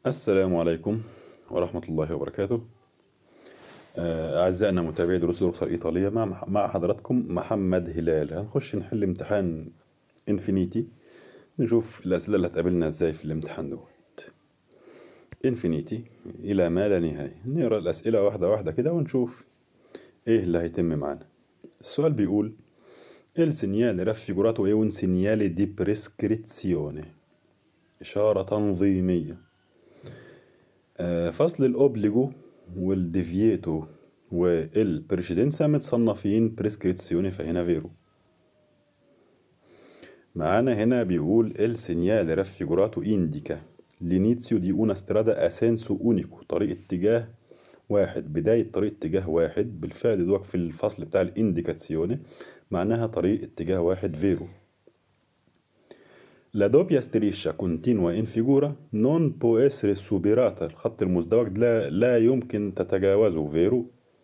السلام عليكم ورحمة الله وبركاته آه، أعزائنا متابعي دروس الرخصة الإيطالية مع مع حضراتكم محمد هلال هنخش نحل امتحان انفينيتي نشوف الأسئلة اللي هتقابلنا إزاي في الامتحان دوت انفينيتي إلى ما لا نهاية نقرأ الأسئلة واحدة واحدة كده ونشوف إيه اللي هيتم معانا السؤال بيقول Il segnale raffigurato è un segnale di prescrizione إشارة تنظيمية آه، فصل الأوبليجو والديفييتو والبريشيدنسا متصنفين بريسكريتسيوني فهنا فيرو معانا هنا بيقول il segnale raffigurato indica l'inizio di una strada a senso unico طريق اتجاه واحد بداية طريق اتجاه واحد بالفعل دوك في الفصل بتاع الانديكاتسيوني معناها طريق اتجاه واحد فيرو La doppia striscia continua in figura non può essere superata الخط المزدوج لا لا يمكن تتجاوزه فيرو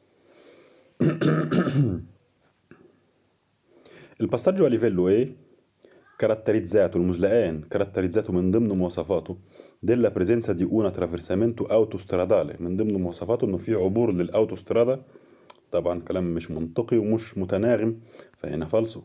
Il passaggio a livello E caratterizzato المزلقان caratterizzato من ضمن مواصفاته della presenza di un attraversamento autostradale من ضمن مواصفاته انه في عبور للاوتوسترادا طبعا كلام مش منطقي ومش متناغم فهنا فالسو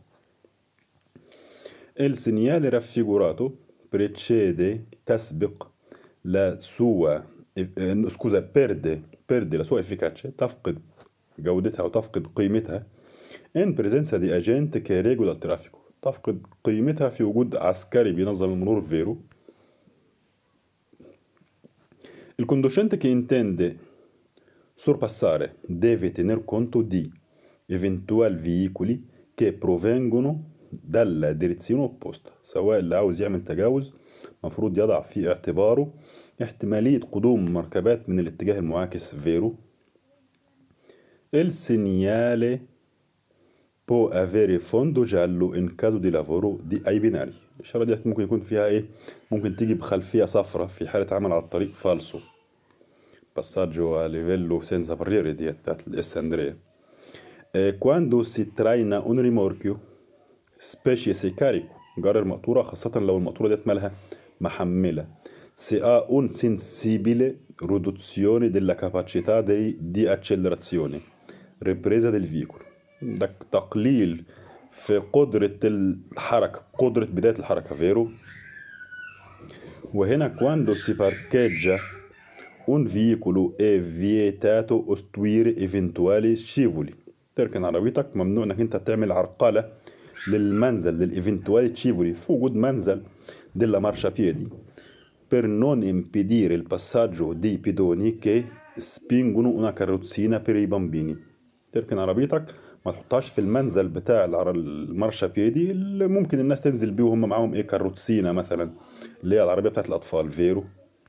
Il segnale raffigurato precede تسبق la sua eh, scusa perde perde la sua efficacia تفقد جودتها وتفقد قيمتها in presenza di agente che regola il traffico تفقد قيمتها في وجود عسكري بينظم المرور فيرو Il conducente che intende sorpassare deve tener conto di eventuali veicoli che provengono dalla direzione opposta سواء اللي عاوز يعمل تجاوز مفروض يضع في اعتباره احتمالية قدوم مركبات من الاتجاه المعاكس فيرو Il segnale può avere fondo giallo in caso di lavoro di ai binari الإشارة دي ممكن يكون فيها إيه؟ ممكن تيجي بخلفية صفرة في حالة عمل على الطريق فالسو passaggio a livello senza barriere دي بتاعت الإسكندرية Eh, quando si traina un rimorchio specie se carico جرر مقطورة خاصة لو المقطورة ديت مالها محملة si ha un sensibile riduzione della capacità di, di accelerazione ripresa del veicolo ده تقليل في قدرة الحركة قدرة بداية الحركة فيرو وهنا quando si parcheggia un veicolo è vietato costruire eventuali scivoli تركن عربيتك ممنوع انك انت تعمل عرقلة للمنزل للايفنتوالي تشيفولي في وجود منزل della marciapiedi per non impedire il passaggio dei pedoni che spingono una carrozzina per i bambini تركن عربيتك ما تحطهاش في المنزل بتاع العر- المارشابيدي اللي ممكن الناس تنزل بيه وهم معاهم ايه كاروتسينا مثلا اللي هي العربية بتاعت الأطفال فيرو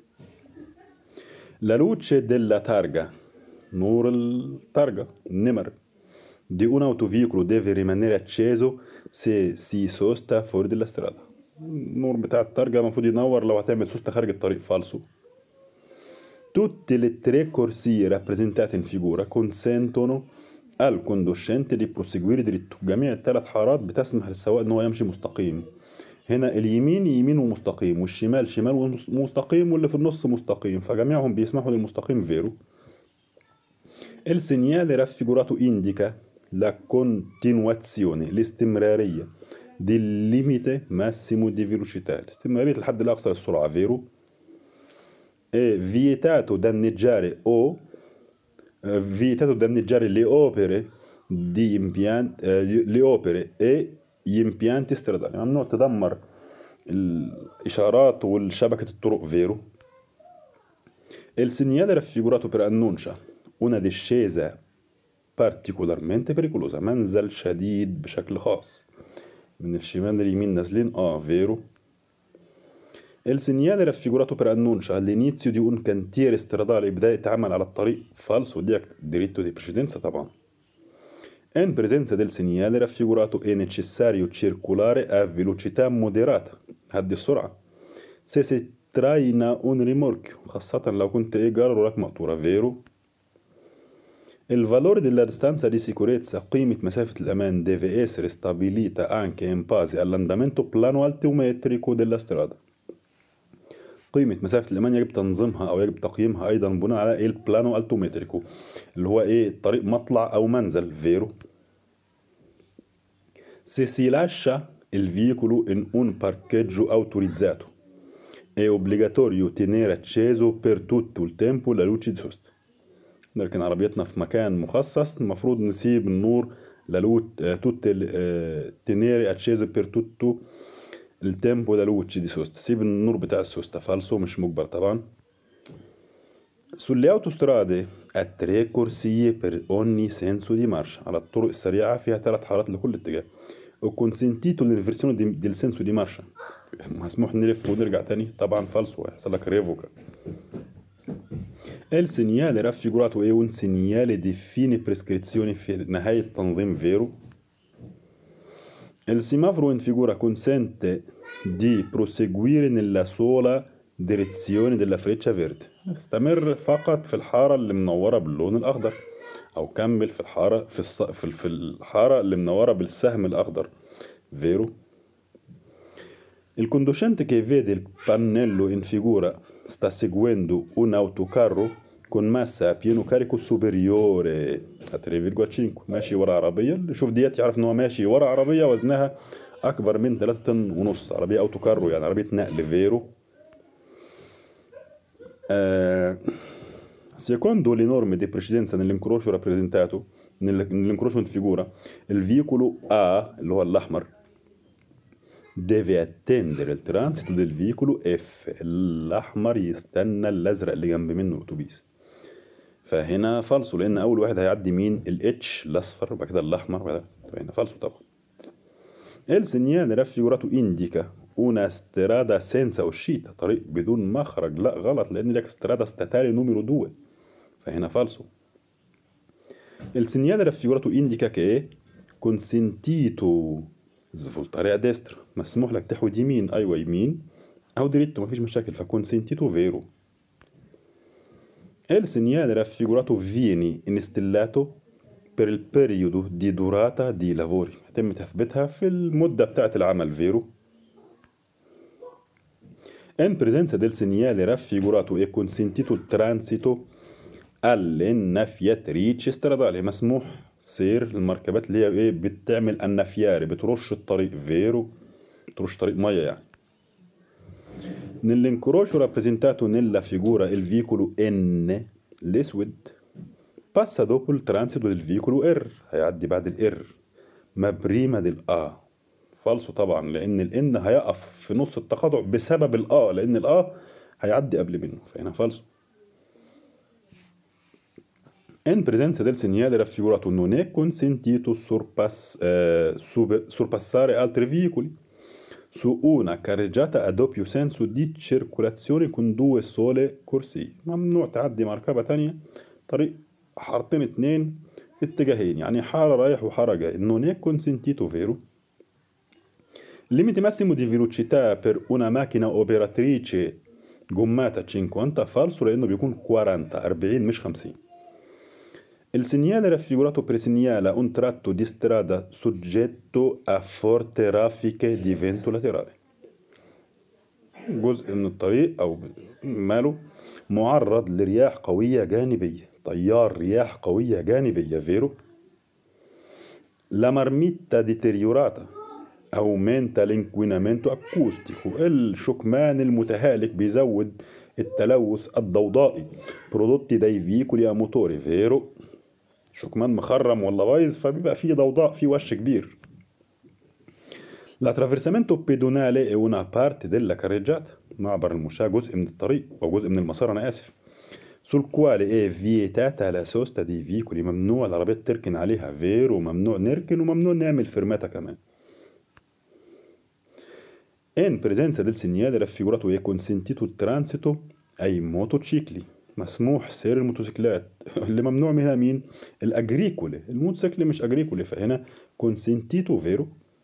La luce della targa نور التارجة النمر di un autoveicolo deve rimanere acceso se si sosta fuori della strada النور بتاع التارجة المفروض ينور لو هتعمل سوستة خارج الطريق فالسو Tutte le tre corsie rappresentate in figura consentono al conducente di proseguire dritto جميع الثلاث حارات بتسمح للسواق ان هو يمشي مستقيم هنا اليمين يمين ومستقيم والشمال شمال ومستقيم واللي في النص مستقيم فجميعهم بيسمحوا للمستقيم فيرو Il segnale raffigurato indica la continuazione, الاستمرارية del limite massimo di velocità الاستمرارية الحد الأقصى للسرعة فيرو è vietato danneggiare o eh, vietato danneggiare le opere di impianti eh, le opere e gli impianti stradali ممنوع تدمر الإشارات والشبكة الطرق فيرو Il segnale raffigurato per annuncia una discesa particolarmente pericolosa منزل شديد بشكل خاص من الشمال لليمين نازلين اه فيرو Il segnale raffigurato per annuncia all'inizio di un cantiere stradale بداية عمل على الطريق فالسو دي diritto di precedenza طبعا In presenza del segnale raffigurato è necessario circolare a velocità moderata هدي السرعة se si traina un rimorchio خاصة لو كنت ايه جار وراك مقطورة فيرو Il valore della distanza di sicurezza قيمة مسافة الأمان deve essere stabilita anche in base all'andamento plano altimetrico della strada قيمة مسافة الأمان يجب تنظيمها أو يجب تقييمها أيضا بناء على إيه البلانو ألتومتريكو اللي هو إيه طريق مطلع أو منزل فيرو Se si lascia il veicolo in un parcheggio autorizzato, è obbligatorio tenere acceso per tutto il tempo la luce di sosta. لكن عربيتنا في مكان مخصص المفروض نسيب النور لالوت توت تنيري اتشيزو بير توتو التيمبو da luce di sosta سيب النور بتاع السوسته فالسو مش مجبر طبعا sulle autostrade a tre corsie per ogni senso di marcia على الطرق السريعة فيها ثلاث حارات لكل اتجاه وكونسنتيتو للفيرسيون دي ديل سنسو دي مارشا مسموح نلف ونرجع تاني طبعا فالسو هيحصل لك ريفوكا Il segnale raffigurato è un segnale di fine prescrizione في نهاية تنظيم فيرو Il semaforo in figura consente di proseguire nella sola direzione della freccia verde استمر فقط في الحارة اللي منورة باللون الأخضر أو كمل في الحارة في, الص... في, في الحارة اللي منورة بالسهم الأخضر vero Il conducente che vede il pannello in figura sta seguendo un autocarro con massa a pieno carico superiore a 3,5 ماشي ورا عربية اللي يشوف ديت يعرف ان هو ماشي ورا عربية وزنها أكبر من 3 طن ونص عربية أوتوكارو يعني عربية نقل فيرو Eh, secondo le norme di precedenza nell'incrocio rappresentato nell'incrocio in figura il veicolo A اللي هو الأحمر deve attendere il transito del veicolo F الأحمر يستنى الأزرق اللي جنب منه الأتوبيس فهنا فالسو لأن أول واحد هيعدي مين الاتش الأصفر وبعد كده الأحمر وبعد هنا فالسو طبعا Il segnale raffigurato indica una strada senza uscita طريق بدون مخرج لا غلط لأن لك strada statale numero 2 فهنا فالسو Il segnale raffigurato indica che è consentito svoltare a destra مسموح لك تحود يمين أيوة يمين أو دريتو مفيش مشاكل فكونسنتيتو فيرو Il segnale raffigurato viene instellato per il periodo di durata di lavori يتم تثبيتها في المدة بتاعة العمل فيرو In presenza del segnale raffigurato è consentito il transito alle innaffiatrici stradali مسموح سير المركبات اللي هي ايه بتعمل النفياري بترش الطريق فيرو ترش طريق ميه يعني Nell'incrocio rappresentato nella figura il veicolo N الأسود passa dopo il transito del veicolo R هيعدي بعد ال R ما بريما del A فالسو طبعا لأن ال N هيقف في نص التقاطع بسبب ال A لأن ال A هيعدي قبل منه فهنا فالسو In presenza del segnale raffigurato non è consentito sorpass- eh, sub- sorpassare altri veicoli su una carreggiata a doppio senso di circolazione con due sole corsie ممنوع تعدي مركبة تانية طريق حارتين اتنين اتجاهين يعني حارة رايح وحارة جاي non è consentito vero Il limite massimo di velocità per una macchina operatrice gommata 50 falso لأنه بيكون 40 40 مش 50 Il segnale raffigurato presegnala un tratto di strada soggetto a forte raffiche di vento laterale. جزء من الطريق أو ماله معرض لرياح قوية جانبية تيار رياح قوية جانبية فيرو La marmitta deteriorata aumenta l'inquinamento acustico الشكمان المتهالك بيزود التلوث الضوضائي prodotti dai veicoli a motore vero شكمان مخرم ولا بايظ فبيبقى فيه ضوضاء فيه وش كبير L'attraversamento pedonale è una parte della carreggiata معبر المشاة جزء من الطريق أو جزء من المسار أنا آسف sul quale è vietata la sosta dei veicoli ممنوع العربيات تركن عليها فير وممنوع نركن وممنوع نعمل فرماتة كمان In presenza del segnale raffigurato è consentito il transito ai motocicli مسموح سير الموتوسيكلات اللي ممنوع منها مين الاجريكولي الموتوسيكل مش اجريكولي فهنا consentito vero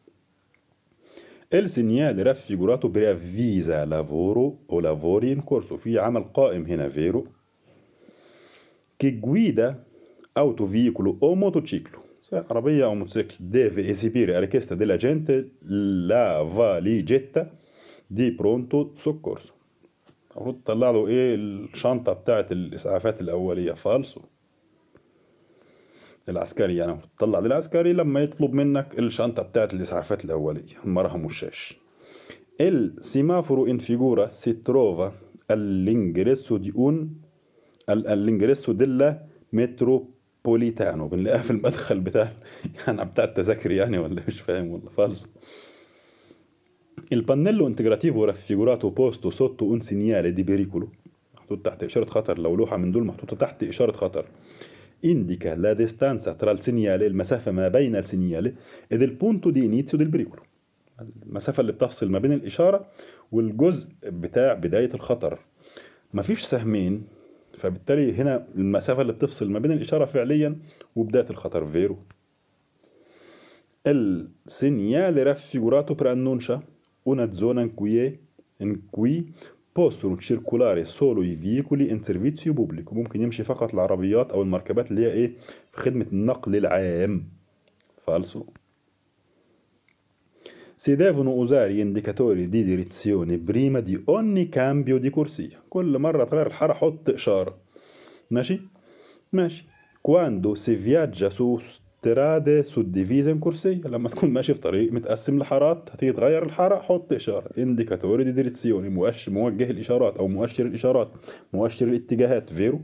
Il segnale raffigurato preavvisa lavoro o lavori in corso في عمل قائم هنا vero che guida autoveicolo o motociclo سواء عربية أو موتوسيكل deve esibire a richiesta della gente la valigetta di pronto soccorso المفروض تطلع له ايه الشنطة بتاعت الإسعافات الأولية فالسو العسكري يعني المفروض تطلع للعسكري لما يطلب منك الشنطة بتاعت الإسعافات الأولية مرهم والشاش Il semaforo in figura si trova all'ingresso di un all'ingresso della metropolitano بنلاقيها في المدخل بتاع يعني بتاع التذاكر يعني ولا مش فاهم ولا فالص Il pannello integrativo raffigurato posto sotto un segnale di pericolo محطوط تحت إشارة خطر لو لوحة من دول محطوطة تحت إشارة خطر indica la distanza tra il segnale المسافة ما بين السينيالي ed il punto di inizio del pericolo المسافة اللي بتفصل ما بين الإشارة والجزء بتاع بداية الخطر مفيش سهمين فبالتالي هنا المسافة اللي بتفصل ما بين الإشارة فعليا وبداية الخطر فيرو Il segnale raffigurato preannuncia una zona in cui, in cui possono circolare solo i veicoli in servizio pubblico ممكن يمشي فقط العربيات أو المركبات اللي هي إيه في خدمة النقل العام فالسو Si devono usare gli indicatori di direzione prima di ogni cambio di corsia كل مرة تغير الحارة حط إشارة ماشي ماشي quando si viaggia su strade suddivise in corsie لما تكون ماشي في طريق متقسم لحارات هتيجي تغير الحارة حط إشارة indicatori di direzione مؤشر موجه الإشارات أو مؤشر الإشارات مؤشر الاتجاهات فيرو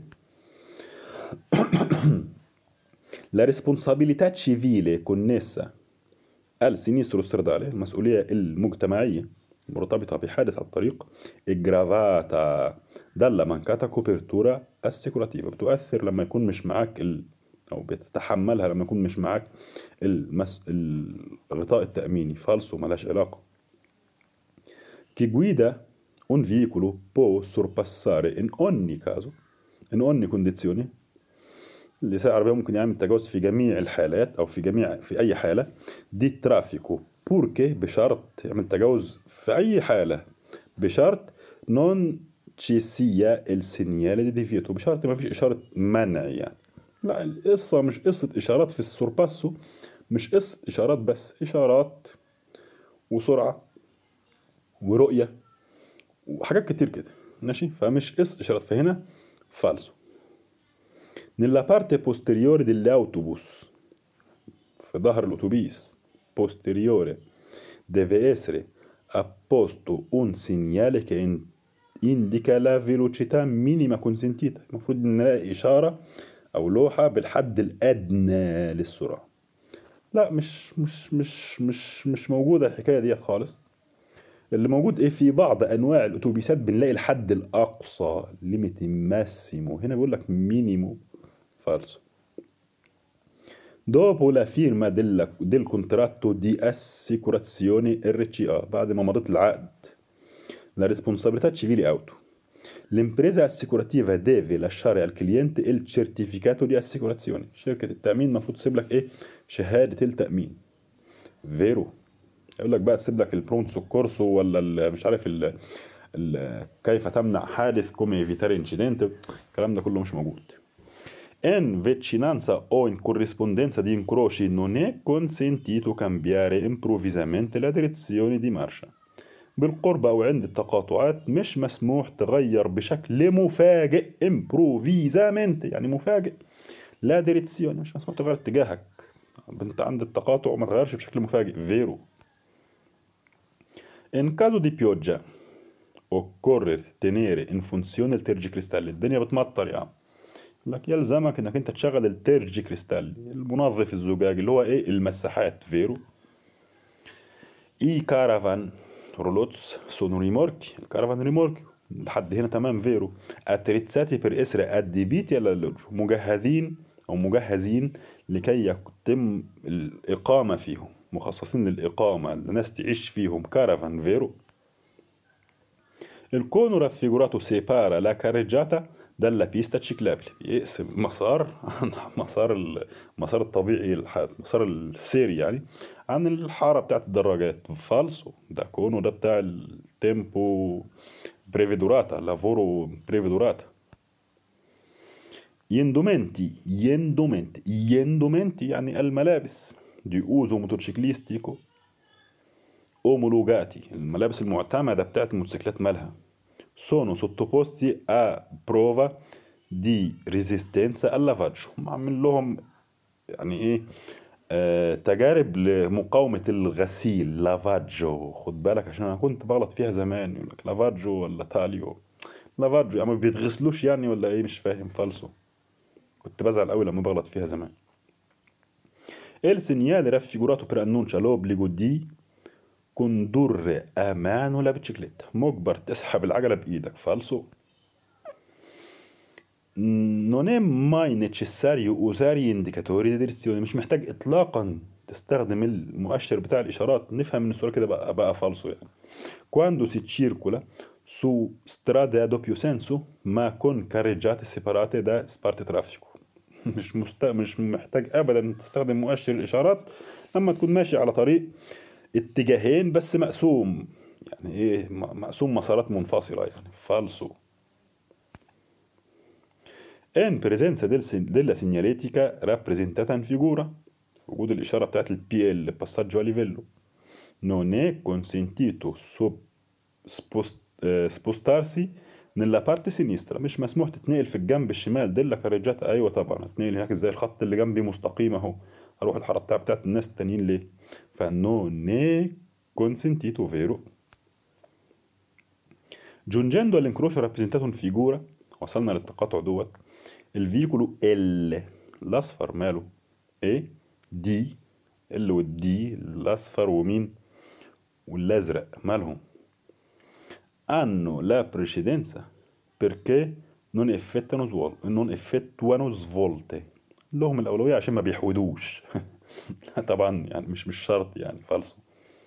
La responsabilità civile connessa al sinistro stradale المسؤولية المجتمعية مرتبطة بحادث على الطريق إجرافاتا دالة مانكاتا كوبرتورا السيكولاتيفا بتؤثر لما يكون مش معاك ال... أو بتتحملها لما يكون مش معاك المس... الغطاء التأميني فالسو ملاش علاقة Chi guida un veicolo può sorpassare in ogni caso in ogni condizione اللي سائق عربية ممكن يعمل تجاوز في جميع الحالات أو في جميع في أي حالة دي ترافيكو بوركي بشرط يعمل تجاوز في أي حالة بشرط نون تشيسيا السينيال دي ديفيتو بشرط ما فيش إشارة منع يعني لا القصة مش قصة إشارات في السورباسو مش قصة إشارات بس إشارات وسرعة ورؤية وحاجات كتير كده ماشي فمش قصة إشارات فهنا فالسو Nella parte posteriore dell'autobus, في ظهر الأتوبيس posteriore, deve essere apposto un segnale che in- indica la velocità minima consentita المفروض نلاقي إشارة أو لوحة بالحد الأدنى للسرعة لا مش مش مش مش مش موجودة الحكاية دي خالص اللي موجود ايه في بعض انواع الاتوبيسات بنلاقي الحد الاقصى ليميت ماسيمو هنا بيقول لك مينيمو falso. Dopo la firma della- del contratto di assicurazione RCA, بعد ما مضيت العقد la responsabilità civile auto. L'impresa assicurativa deve lasciare al cliente il certificato di assicurazione. شركة التأمين المفروض تسيب لك إيه؟ شهادة التأمين. فيرو. يقول لك بقى تسيب لك البرون سوكورسو ولا ال- مش عارف ال ال كيف تمنع حادث كومي ايفيتاري انشيدنت الكلام ده كله مش موجود. In vicinanza o in corrispondenza di incroci non è consentito cambiare improvvisamente la direzione di marcia. بالقرب أو عند التقاطعات مش مسموح تغير بشكل مفاجئ improvvisamente يعني مفاجئ لا ديريتسيون مش مسموح تغير اتجاهك انت عند التقاطع ما تغيرش بشكل مفاجئ فيرو In caso di pioggia occorre tenere in funzione il tergicristalli الدنيا بتمطر يا عم يقول لك يلزمك انك انت تشغل الترجي كريستال المنظف الزجاج اللي هو ايه المساحات فيرو اي كارافان رولوتس سونو ريموركي الكارافان ريموركي لحد هنا تمام فيرو اتريتساتي بير اسر اديبيتي اللوج مجهزين او مجهزين لكي يتم الاقامه فيهم مخصصين للاقامه الناس تعيش فيهم كارافان فيرو Il cono raffigurato separa la carreggiata dalla pista ciclabile يقسم المسار عن مسار المسار الطبيعي الح- مسار السير يعني عن الحارة بتاعت الدراجات فالسو ده كونو ده بتاع التيمبو بريفيدوراتا لافورو بريفيدوراتا يندومنتي يندومنتي يندومنتي يعني الملابس دي اوزو موتوسيكليستيكو اومولوجاتي الملابس المعتمدة بتاعت الموتوسيكلات مالها sono sottoposti a prova di resistenza al lavaggio هم عامل لهم يعني ايه آه تجارب لمقاومة الغسيل لافاجو خد بالك عشان انا كنت بغلط فيها زمان يقول لك لافاجو ولا تاليو لافاجو يعني ما بيتغسلوش يعني ولا ايه مش فاهم فالسو كنت بزعل قوي لما بغلط فيها زمان Il segnale raffigurato preannuncia l'obbligo di condurre a mano la bicicletta مجبر تسحب العجلة بإيدك فالسو non è mai necessario usare gli indicatori di direzione مش محتاج إطلاقا تستخدم المؤشر بتاع الإشارات نفهم إن السؤال كده بقى, بقى فالسو يعني quando si circola su strade a doppio senso ma con carreggiate separate da sparte traffico مش مست... مش محتاج ابدا تستخدم مؤشر الاشارات لما تكون ماشي على طريق اتجاهين بس مقسوم يعني ايه مقسوم مسارات منفصله يعني فالسو ان presenza del, della segnaletica rappresentata in figura وجود الإشارة بتاعت ال PL passaggio a livello non è consentito spost, eh, spostarsi nella parte sinistra مش مسموح تتنقل في الجنب الشمال ديلا كاريجات ايوه طبعا هتنقل هناك ازاي الخط اللي جنبي مستقيم اهو اروح الحاره بتاعت الناس التانيين ليه فنو ني consentito vero giungendo all'incrocio rappresentato in figura وصلنا للتقاطع دوت الفيكولو ال الاصفر ماله ايه دي ال والدي الاصفر ومين والازرق مالهم hanno la precedenza perché non effettuano, svol- non effettuano svolte لهم الأولوية عشان ما بيحودوش طبعا يعني مش مش شرط يعني فالسو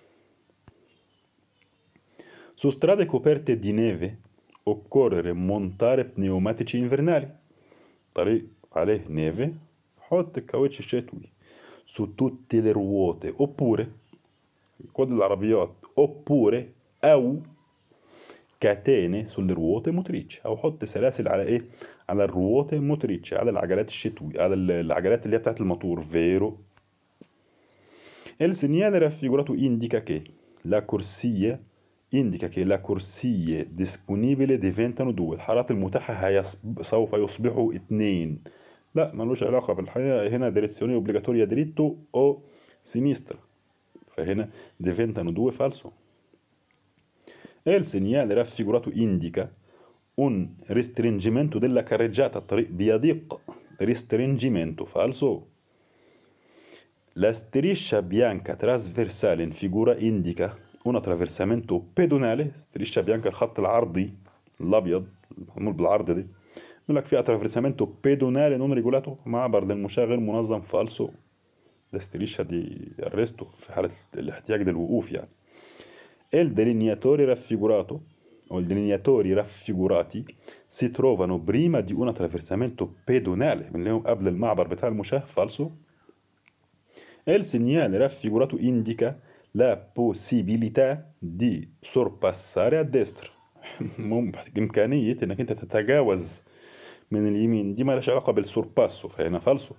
Su strade coperte di neve occorre montare pneumatici invernali طريق عليه نيفي حط الكاوتش الشتوي su tutte le ruote oppure كود العربيات oppure أو كاتيني sulle ruote motrici او حط سلاسل على ايه على الرووته موتريتش على العجلات الشتوي على العجلات اللي هي بتاعت الموتور فيرو Il segnale raffigurato indica che la corsia indica che la corsie disponibili diventano due الحارات المتاحة هيصب... سوف يصبحوا اتنين لا ملوش علاقة بالحقيقة هنا direzione obbligatoria dritto o sinistra فهنا diventano due falso Il segnale raffigurato indica un restringimento della carreggiata الطريق بيضيق restringimento falso La striscia bianca trasversale in figura indica un attraversamento pedonale striscia bianca الخط العرضي الأبيض معمول بالعرض دي يقول لك في attraversamento pedonale non regolato معبر للمشاة غير منظم فالسو ده striscia دي arresto في حالة الاحتياج للوقوف يعني il delineatore raffigurato o i delineatori raffigurati si trovano prima di un attraversamento pedonale بنلاقيهم قبل المعبر بتاع المشاة فالسو il segnale raffigurato indica la possibilità di sorpassare a destra إمكانية إنك أنت تتجاوز من اليمين دي مالهاش علاقة بالسورباسو فهنا فالسو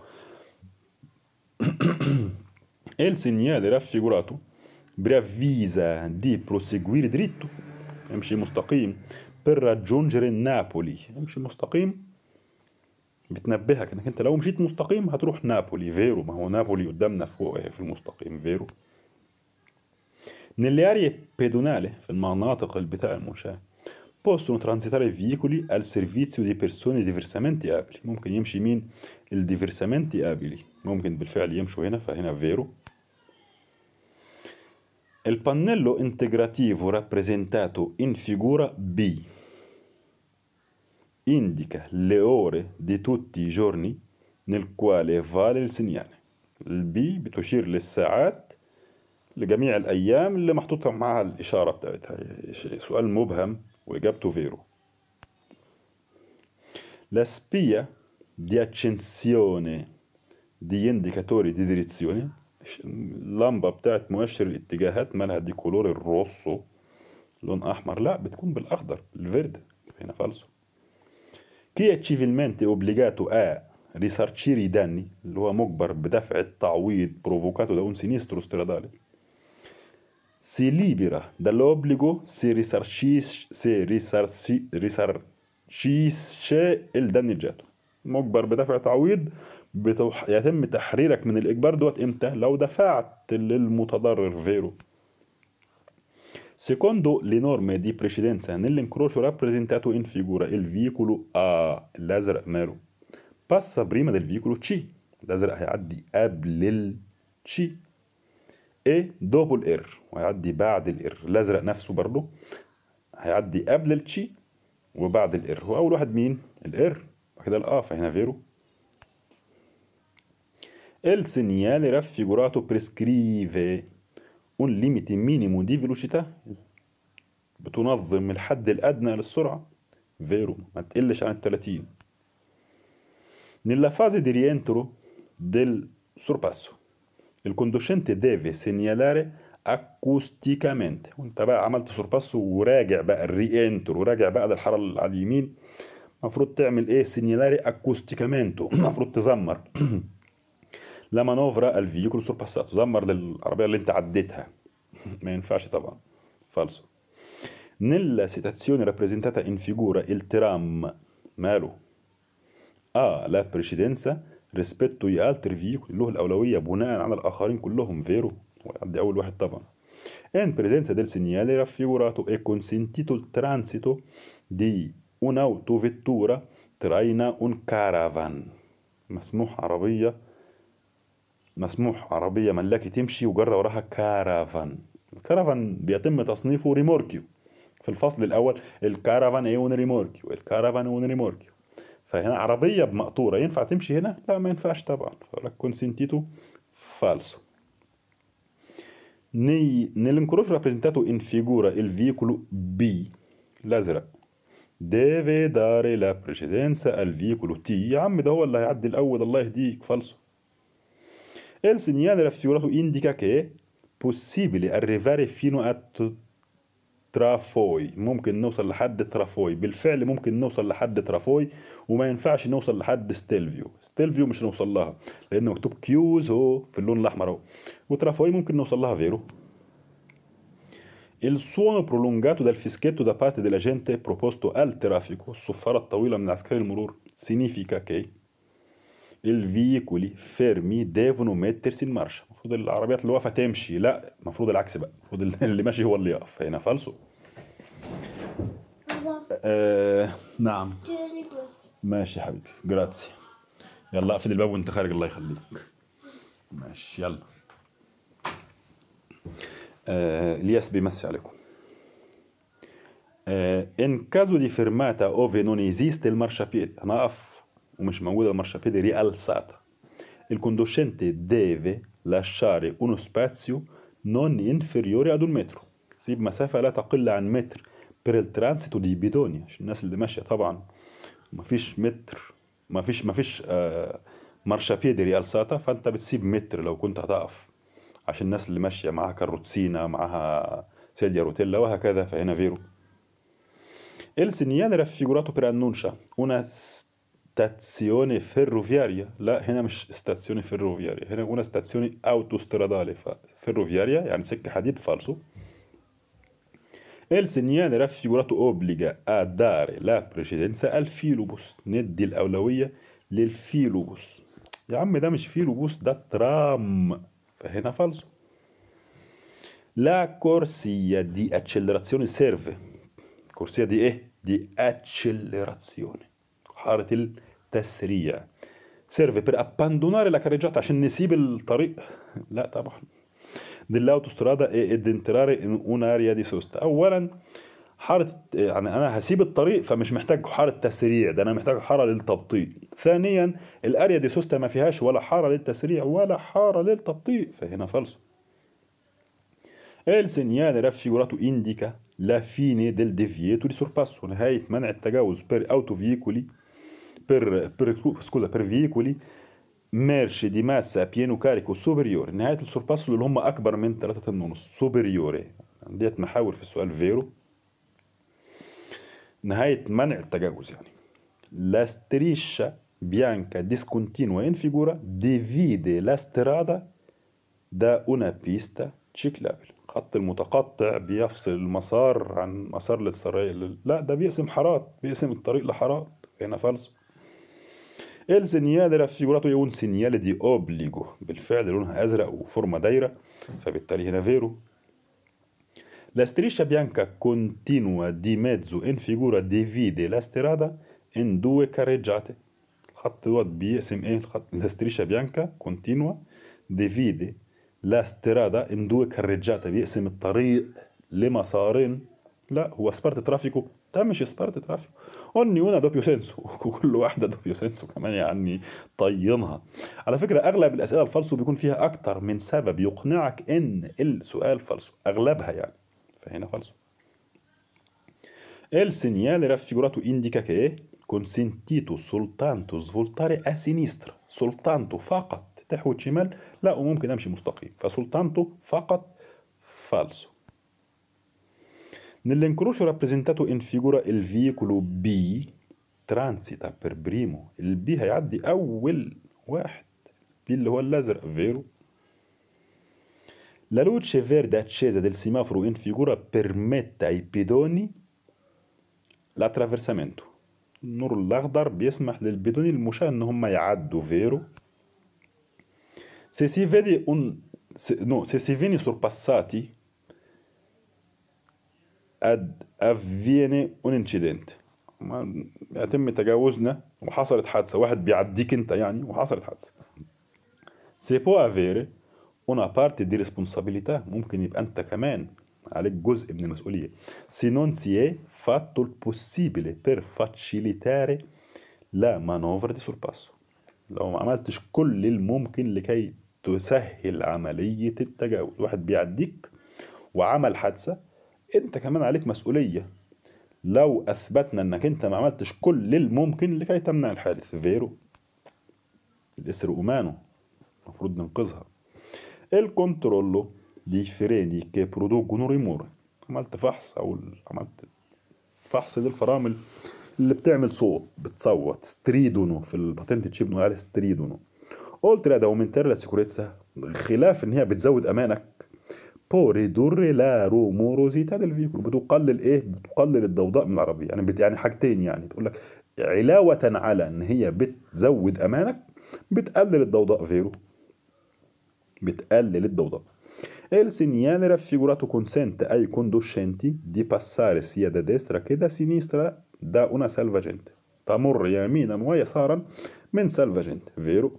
il segnale raffigurato preavvisa di proseguire dritto امشي مستقيم per raggiungere نابولي امشي مستقيم بتنبهك انك انت لو مشيت مستقيم هتروح نابولي فيرو ما هو نابولي قدامنا فوق في المستقيم فيرو nelle aree pedonali في المناطق بتاع المنشاة possono transitare veicoli al servizio di persone diversamente abili ممكن يمشي مين الديفرسامنتي abili ممكن بالفعل يمشوا هنا فهنا فيرو Il pannello integrativo rappresentato in figura B indica le ore di tutti i giorni nel quale vale il segnale. البي بتشير للساعات لجميع الأيام اللي محطوطة معها الإشارة بتاعتها سؤال مبهم وإجابته فيرو La spia di accensione di indicatori di direzione اللمبة بتاعت مؤشر الاتجاهات مالها دي كولور الروسو لون أحمر لا بتكون بالأخضر الفيرد هنا فالسو chi è civilmente obbligato a risarcire i danni اللي هو مجبر بدفع التعويض provocato da un sinistro stradale si libera dall'obbligo se risarcisce, se risarci, risarcisce الدنجات مجبر بدفع تعويض بتوح... يتم تحريرك من الإجبار دوت إمتى؟ لو دفعت للمتضرر فيرو Secondo le norme di precedenza nell'incrocio rappresentato in figura il veicolo A الأزرق ماله passa prima del veicolo C الأزرق هيعدي قبل ال C E dopo ال R وهيعدي بعد ال R الأزرق نفسه برضه هيعدي قبل ال C وبعد ال R هو أول واحد مين؟ ال R وكده ال A فهنا فيرو Il segnale raffigurato prescrive un limite minimo di velocità بتنظم الحد الأدنى للسرعة فيرو ما تقلش عن 30 Nella fase di rientro del sorpasso il conducente deve segnalare acusticamente وانت بقى عملت سورباسو وراجع بقى الرينتر وراجع بقى للحارة اللي على اليمين المفروض تعمل ايه سينيالاري اكوستيكامنتو المفروض تزمر لا مانوفرا الفيكولو سورباساتو زمر للعربيه اللي انت عديتها ما ينفعش طبعا فالسو nella situazione rappresentata in figura il tram ماله A la precedenza rispetto agli altri veicoli له الأولوية بناء على الآخرين كلهم فيرو ويعدي أول واحد طبعا in presenza del segnale raffigurato è consentito il transito di un'autovettura traina un caravan مسموح عربية مسموح عربية ملاكي تمشي وجرى وراها كارافان الكارافان بيتم تصنيفه ريموركيو في الفصل الأول الكارافان ايه ون ريموركيو الكارافان ون ريموركيو فهنا عربية بمقطورة ينفع تمشي هنا؟ لا ما ينفعش طبعا فأقول لك كونسنتيتو فالسو Nei, nell'incrocio rappresentato in figura il veicolo B, الأزرق deve dare la precedenza al veicolo T يا عم ده هو اللي هيعدي الأول الله يهديك فالسو Il segnale raffigurato indica che è possibile arrivare fino a ترافوي ممكن نوصل لحد ترافوي بالفعل ممكن نوصل لحد ترافوي وما ينفعش نوصل لحد ستيلفيو ستيلفيو مش هنوصل لها لان مكتوب كيوز هو في اللون الاحمر اهو وترافوي ممكن نوصل لها فيرو Il suono prolungato dal fischietto da parte dell'agente proposto al traffico, الصفارة الطويلة من عسكري المرور, significa che il veicoli fermi devono mettersi in marcia المفروض العربيات اللي واقفه تمشي لا المفروض العكس بقى المفروض اللي ماشي هو اللي يقف هنا فالسو بابا آه نعم جيري جود ماشي يا حبيبي جراتسي يلا اقفل الباب وانت خارج الله يخليك ماشي يلا آه الياس بيمسي عليكم آه in caso di fermata ove non esiste il marciapiede انا اقف ومش موجوده المارشapiede rialzata il conducente deve lasciare uno spazio non inferiore ad un metro سيب مسافة لا تقل عن متر per il transito di bidoni عشان الناس اللي ماشية طبعا مفيش متر مفيش مفيش آه مارشابيدي ريالساتا فانت بتسيب متر لو كنت هتقف عشان الناس اللي ماشية معاها كاروتسينا معاها سيديا روتيلا وهكذا فهنا فيرو Il segnale raffigurato preannuncia una stazione ferroviaria لا هنا مش stazione ferroviaria هنا una stazione autostradale ferroviaria يعني سكة حديد فالسو Il segnale raffigurato obbliga a dare la precedenza al filobus ندي الأولوية للفيلوبوس يا عم ده مش فيلوبوس ده ترام فهنا فالسو La corsia di accelerazione serve corsia di ايه؟ دي accelerazione حارة التسريع serve per abbandonare la carreggiata عشان نسيب الطريق لا طبعا dell'autostrada e ed entrare in un'area di sosta اولا حارة يعني انا هسيب الطريق فمش محتاج حارة تسريع ده انا محتاج حارة للتبطيء ثانيا الاريا دي سوستا ما فيهاش ولا حارة للتسريع ولا حارة للتبطيء فهنا فالسو Il segnale raffigurato indica la fine del divieto di sorpasso نهاية منع التجاوز per autoveicoli per, per, scusa, per veicoli merci di massa a pieno carico superiore نهاية السورباسو اللي هم أكبر من 3 طن ونص superiore ديت محاور في السؤال فيرو نهاية منع التجاوز يعني La striscia bianca discontinua in figura divide la strada da una pista تشيكلابل الخط المتقطع بيفصل المسار عن مسار للسرايا لا ده بيقسم حارات بيقسم الطريق لحارات هنا فالسو Il segnale raffigurato è un segnale di obbligo بالفعل لونها أزرق وفورمة دايرة فبالتالي هنا فيرو La striscia bianca continua di mezzo in figura divide la strada in due carreggiate الخط دوت بيقسم ايه الخط la striscia bianca continua divide la strada in due carreggiate بيقسم الطريق لمسارين لا هو سبارت ترافيكو ده مش سبارت ترافيكو اونيونا دوبيو سينسو وكل واحده دوبيو سينسو كمان يعني طينها على فكره اغلب الاسئله الفالسو بيكون فيها اكتر من سبب يقنعك ان السؤال فالسو اغلبها يعني فهنا فالسو Il segnale raffigurato indica che è consentito soltanto svoltare a sinistra soltanto فقط تحوت شمال لا وممكن امشي مستقيم فسولتانتو فقط فالسو Nell'incrocio rappresentato in figura il veicolo B transita per primo البي هيعدي أول واحد B اللي هو الأزرق فيرو La luce verde accesa del semaforo in figura permette ai pedoni l'attraversamento النور الأخضر بيسمح للبدوني المشاة إن هم يعدوا فيرو Se si vede un se, no, se si viene sorpassati ad avviene un incidente ما يتم تجاوزنا وحصلت حادثة واحد بيعديك انت يعني وحصلت حادثة سي بو افيري una parte di responsabilità ممكن يبقى انت كمان عليك جزء من المسؤولية se non si è fatto il possibile per facilitare la manovra di sorpasso لو ما عملتش كل الممكن لكي تسهل عملية التجاوز واحد بيعديك وعمل حادثة انت كمان عليك مسؤولية لو اثبتنا انك انت ما عملتش كل الممكن لكي تمنع الحادث فيرو الاسر امانو المفروض ننقذها الكنترولو دي فريني كي برودوجونو ريمور عملت فحص او عملت فحص للفرامل اللي بتعمل صوت بتصوت ستريدونو في الباتنت تشيب بنقول عليها ستريدونو قلت لا ده aumentare la sicurezza خلاف ان هي بتزود امانك بو ريدور لا روموروزيتا ديل فيكول بتقلل ايه بتقلل الضوضاء من العربيه يعني بت يعني حاجتين يعني بتقول لك علاوه على ان هي بتزود امانك بتقلل الضوضاء فيرو بتقلل الضوضاء Il segnale raffigurato consente ai conducenti di passare sia da destra che da sinistra da una salvagente. تمر يمينا ويسارا من salvagente, vero?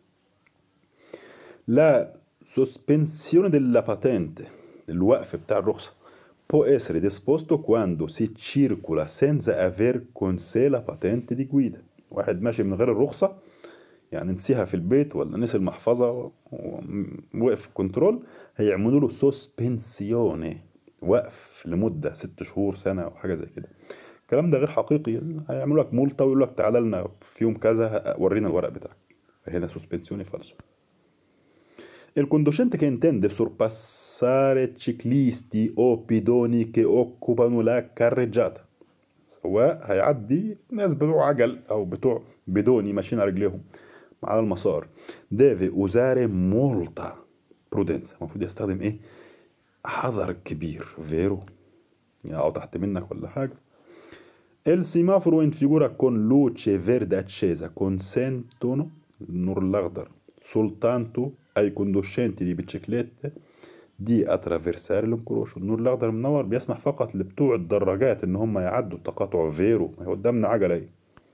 La sospensione della patente, الوقف بتاع الرخصة, può essere disposto quando si circola senza aver con sé la patente di guida. واحد ماشي من غير الرخصة يعني نسيها في البيت ولا نسي المحفظة ووقف في كنترول هيعملوا له سوسبنسيوني وقف لمدة ست شهور سنة أو حاجة زي كده الكلام ده غير حقيقي هيعملوا لك مولطة ويقولوا لك تعالى لنا في يوم كذا ورينا الورق بتاعك فهنا سوسبنسيوني فالسو Il conducente che intende sorpassare ciclisti o pedoni che occupano la carreggiata سواء هيعدي ناس بتوع عجل أو بتوع بدوني ماشيين على رجليهم على المسار deve usare molta prudenza المفروض يستخدم ايه حذر كبير فيرو يقعوا تحت منك ولا حاجة Il semaforo in figura con luce verde accesa consentono النور الأخضر soltanto ai conducenti di biciclette دي attraversare l'incrocio النور الأخضر منور بيسمح فقط لبتوع الدراجات إن هم يعدوا التقاطع فيرو ما هي قدامنا عجلة اهي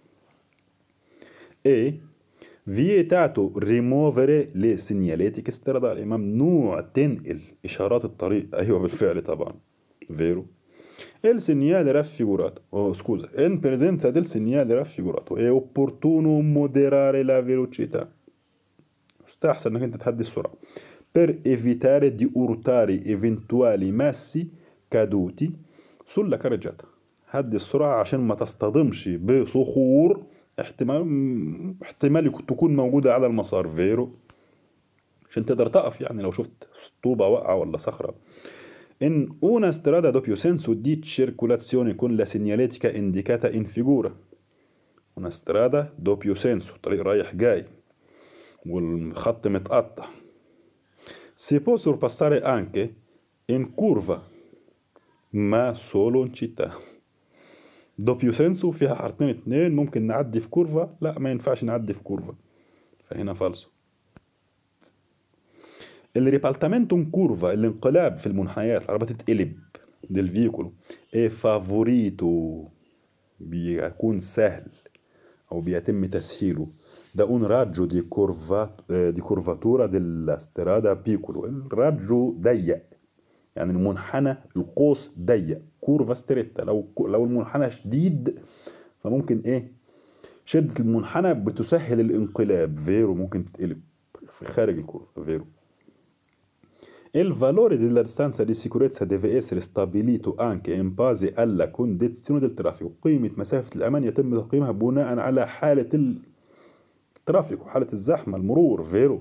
E vietato rimuovere le segnaletiche stradali ممنوع تنقل إشارات الطريق أيوة بالفعل طبعا فيرو Il segnale raffigurato, oh scusa, in presenza del segnale raffigurato è opportuno moderare la velocità. يستحسن انك انت تهدي السرعة per evitare di urtare eventuali massi caduti sulla carreggiata. هدي السرعة عشان ما تصطدمش بصخور احتمال احتمال تكون موجودة على المسار فيرو عشان تقدر تقف يعني لو شفت طوبة واقعة ولا صخرة In una strada a doppio senso di circolazione con la segnaletica indicata in figura. Una strada doppio senso طريق رايح جاي والخط متقطع Si può sorpassare anche in curva ما solo in città دوبيو سينسو فيها حرفين اتنين ممكن نعدي في كورفا لا ما ينفعش نعدي في كورفا فهنا فالسو الريبالتامنتو ان كورفا الانقلاب في المنحنيات العربية تتقلب del veicolo è favorito بيكون سهل أو بيتم تسهيله ده un raggio di, curva, di curvatura della strada piccolo الراجو ضيق يعني المنحنى القوس ضيق كورفا ستريتا لو لو المنحنى شديد فممكن ايه شدة المنحنى بتسهل الانقلاب فيرو ممكن تتقلب في خارج الكورفا فيرو Il valore della distanza di sicurezza deve essere stabilito anche in base alla condizione del traffico قيمة مسافة الأمان يتم تقييمها بناء على حالة الترافيك وحالة الزحمة المرور فيرو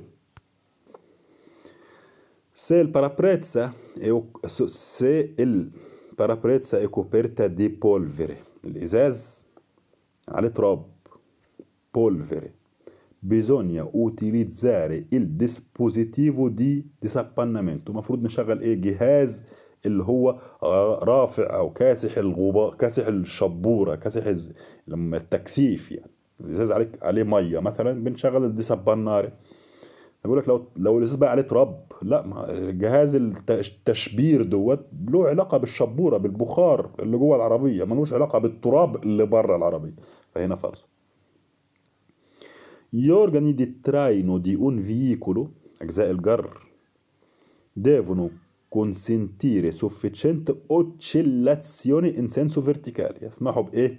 Se il parabrezza è, se il parabrezza è coperta di polvere الإزاز عليه تراب polvere bisogna utilizzare il dispositivo di disappannamento المفروض نشغل ايه جهاز اللي هو رافع او كاسح الغبار كاسح الشبوره كاسح الز... لما التكثيف يعني الازاز عليك عليه ميه مثلا بنشغل الديساباناري بقول لك لو لو الازاز بقى عليه تراب لا ما جهاز التشبير دوت له علاقه بالشبوره بالبخار اللي جوه العربيه ملوش علاقه بالتراب اللي بره العربيه فهنا فالص Gli organi di traino di un veicolo, أجزاء الجر, devono consentire sufficiente oscillazione in senso verticale يسمحوا بإيه؟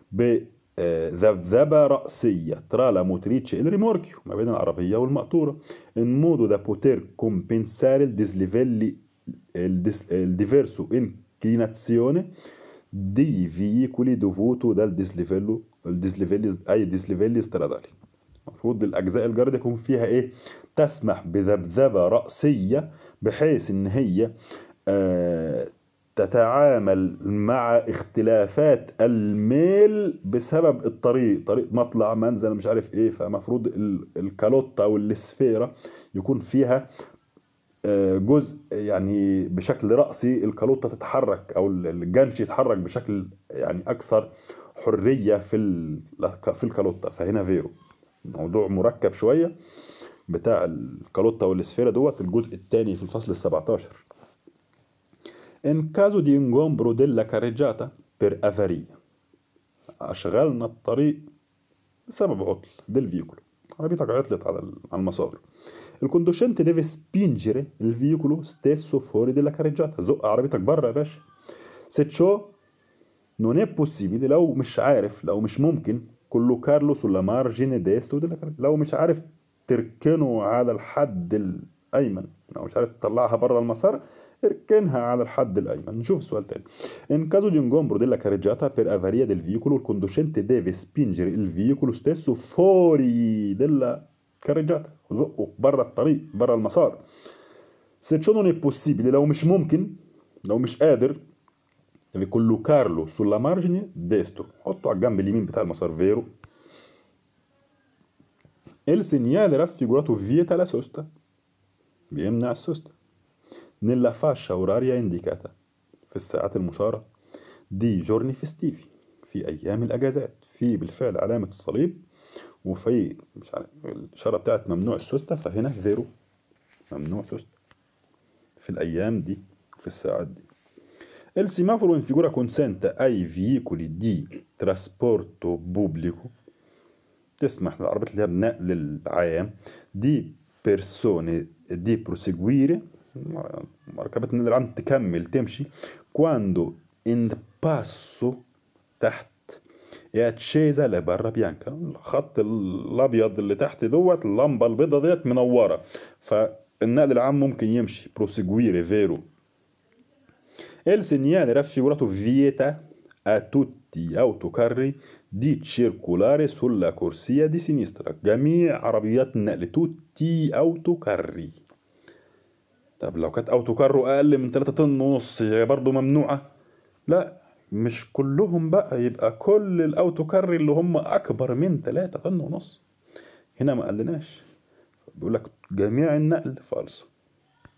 بذبذبة رأسية tra la motrice e il rimorchio ما بين العربية والمقطورة in modo da poter compensare il dislivelli il, dis, il diverso inclinazione dei veicoli dovuto dal dislivello il dislivelli أي dislivelli stradali المفروض الأجزاء الجرد يكون فيها إيه؟ تسمح بذبذبة رأسية بحيث إن هي آه تتعامل مع اختلافات الميل بسبب الطريق طريق مطلع منزل مش عارف ايه فمفروض الكالوتا او السفيرة يكون فيها جزء يعني بشكل رأسي الكالوتا تتحرك او الجنش يتحرك بشكل يعني اكثر حرية في في الكالوتا فهنا فيرو موضوع مركب شوية بتاع الكالوتا والسفيرة دوت الجزء الثاني في الفصل ال 17 In caso di ingombro della carreggiata per avaria أشغلنا الطريق بسبب عطل del veicolo عربيتك عطلت على المسار الكوندوشنت deve spingere il veicolo stesso fuori della carreggiata زق عربيتك بره يا باشا se ciò non è possibile لو مش عارف لو مش ممكن collocarlo sulla margine destro della carreggiata لو مش عارف تركنه على الحد الأيمن لو مش عارف تطلعها بره المسار اركنها على الحد الأيمن نشوف السؤال تاني in caso di ingombro della carreggiata per avaria del veicolo il conducente deve spingere il veicolo stesso fuori della carreggiata زقه بره الطريق بره المسار se ciò non è possibile لو مش ممكن لو مش قادر deve collocarlo sulla margine destro حطه على الجنب اليمين بتاع المسار فيرو il segnale raffigurato vieta la sosta بيمنع السوسته nella fascia oraria indicata في الساعات المشارة دي جورني فيستيفي في أيام الأجازات في بالفعل علامة الصليب وفي مش عارف الإشارة بتاعت ممنوع السوستة فهنا فيرو ممنوع سوستة في الأيام دي في الساعات دي Il semaforo in figura consente ai veicoli di trasporto pubblico تسمح للعربيات اللي هي بنقل العام دي persone di proseguire مركبات النقل العام تكمل تمشي quando in passo تحت è accesa la barra bianca الخط الابيض اللي تحت دوت اللمبه البيضه ديت منوره فالنقل العام ممكن يمشي proseguire vero il segnale raffigurato vieta a tutti gli autocarri di circolare sulla corsia di sinistra جميع عربيات النقل tutti autocarri طب لو كانت اوتوكارو اقل من 3 طن ونص هي برضه ممنوعه لا مش كلهم بقى يبقى كل الاوتوكار اللي هم اكبر من 3 طن ونص هنا ما قلناش بيقول لك جميع النقل فالصو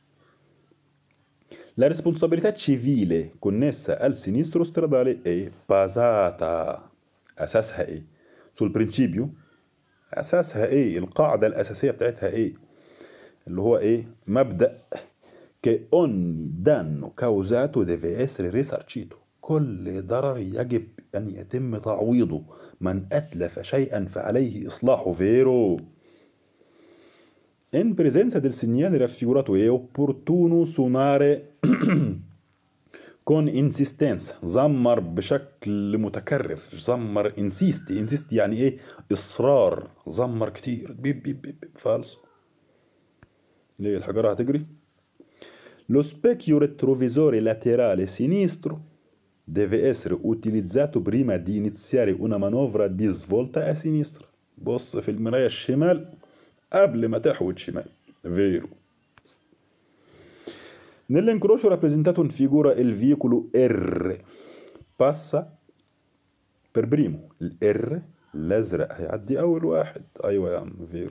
La responsabilità civile connessa al sinistro stradale è basata أساسها إيه؟ sul principio أساسها إيه؟ القاعدة الأساسية بتاعتها إيه؟ اللي هو إيه؟ مبدأ che ogni danno causato deve essere risarcito كل ضرر يجب أن يتم تعويضه من أتلف شيئا فعليه إصلاحه vero in presenza del segnale raffigurato è opportuno suonare con insistenza زمر بشكل متكرر زمر insist insist يعني ايه اصرار زمر كتير بيب بيب بيب, بيب. فالص ليه الحجرة هتجري Lo specchio retrovisore laterale sinistro deve essere utilizzato prima di iniziare una manovra di svolta a sinistra بص في المراية الشمال قبل ما تحود شمال vero Nell'incrocio rappresentato in figura il veicolo R passa per primo ال R الأزرق هيعدي أول واحد أيوة يا عم فيرو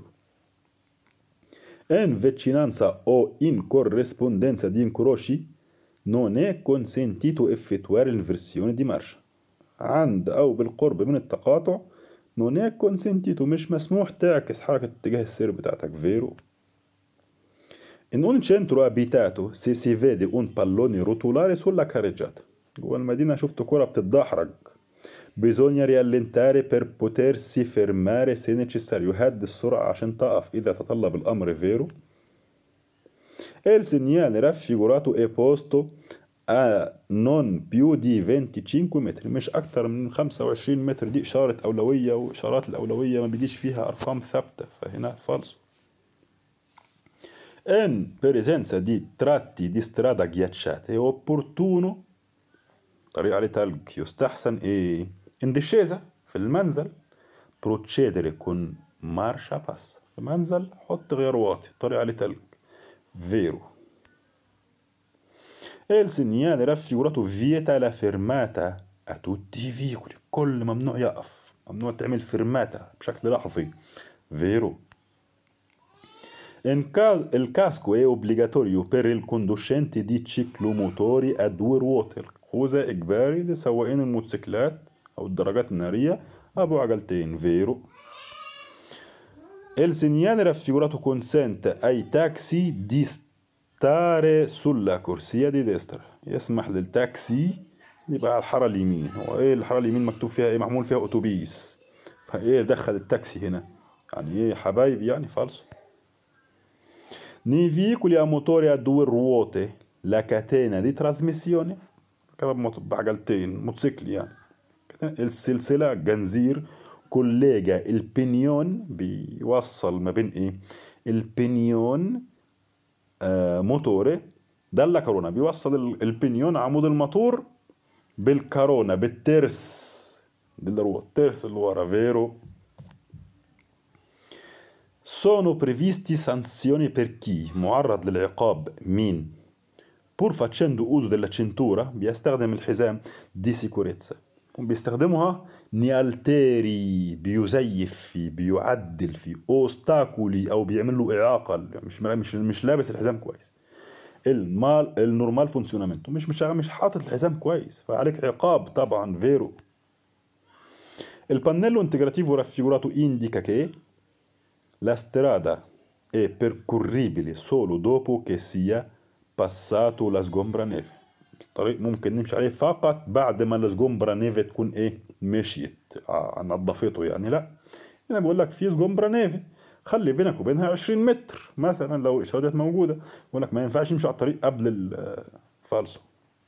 In vicinanza o in corrispondenza di incroci non è consentito effettuare l'inversione di marcia عند أو بالقرب من التقاطع non è consentito مش مسموح تعكس حركة اتجاه السير بتاعتك فيرو In un centro abitato se si vede un pallone rotolare sulla carreggiata جوه المدينة شفت كرة بتتدحرج bisogna rallentare per potersi fermare se necessario هد السرعة عشان تقف إذا تطلب الأمر فيرو Il segnale raffigurato è posto a non più di 25 متر مش أكتر من 25 متر دي إشارة أولوية وإشارات الأولوية ما بيجيش فيها أرقام ثابتة فهنا فالص In presenza di tratti di strada ghiacciate è opportuno طريق عليه تلج يستحسن إيه in discesa في المنزل procedere con marcia bassa في المنزل حط غير واطي طريق عليه تلج vero Il segnale raffigurato vieta la fermata a tutti i veicoli كل ممنوع يقف ممنوع تعمل فرماتا بشكل لحظي vero In ca- il casco è obbligatorio per il conducente di ciclomotori a due ruote الخوذة إجباري لسواقين الموتوسيكلات أو الدراجات النارية أبو عجلتين vero Il segnale raffigurato consente ai taxi di stare sulla corsia di destra يسمح للتاكسي يبقى على الحارة اليمين هو ايه الحارة اليمين مكتوب فيها ايه معمول فيها اتوبيس فايه دخل التاكسي هنا يعني ايه حبايبي يعني فالص Nei veicoli a motore a due ruote la catena di trasmissione كباب موت- بعجلتين موتوسيكل يعني السلسلة جنزير كوليجا البنيون بيوصل ما بين ايه البنيون آه موتوري ده اللي كورونا بيوصل ال- البنيون عمود الموتور بالكارونا بالترس دي اللي هو الترس اللي ورا فيرو sono previsti sanzioni per chi معرض للعقاب مين pur facendo uso della cintura بيستخدم الحزام دي سيكوريتسا بيستخدمها نيالتيري بيزيف فيه بيعدل فيه اوستاكولي او بيعمل له اعاقه مش مش مش لابس الحزام كويس المال النورمال فونسيونامنتو مش مش مش حاطط الحزام كويس فعليك عقاب طبعا فيرو Il pannello integrativo raffigurato indica che la strada è percorribile solo dopo che sia passato la sgombra neve الطريق ممكن نمشي عليه فقط بعد ما السجومبرا نيفي تكون ايه مشيت آه، نظفته يعني لا هنا بقول لك في سجومبرا نيفي خلي بينك وبينها 20 متر مثلا لو الاشاره ديت موجوده بقول لك ما ينفعش يمشي على الطريق قبل الفالسو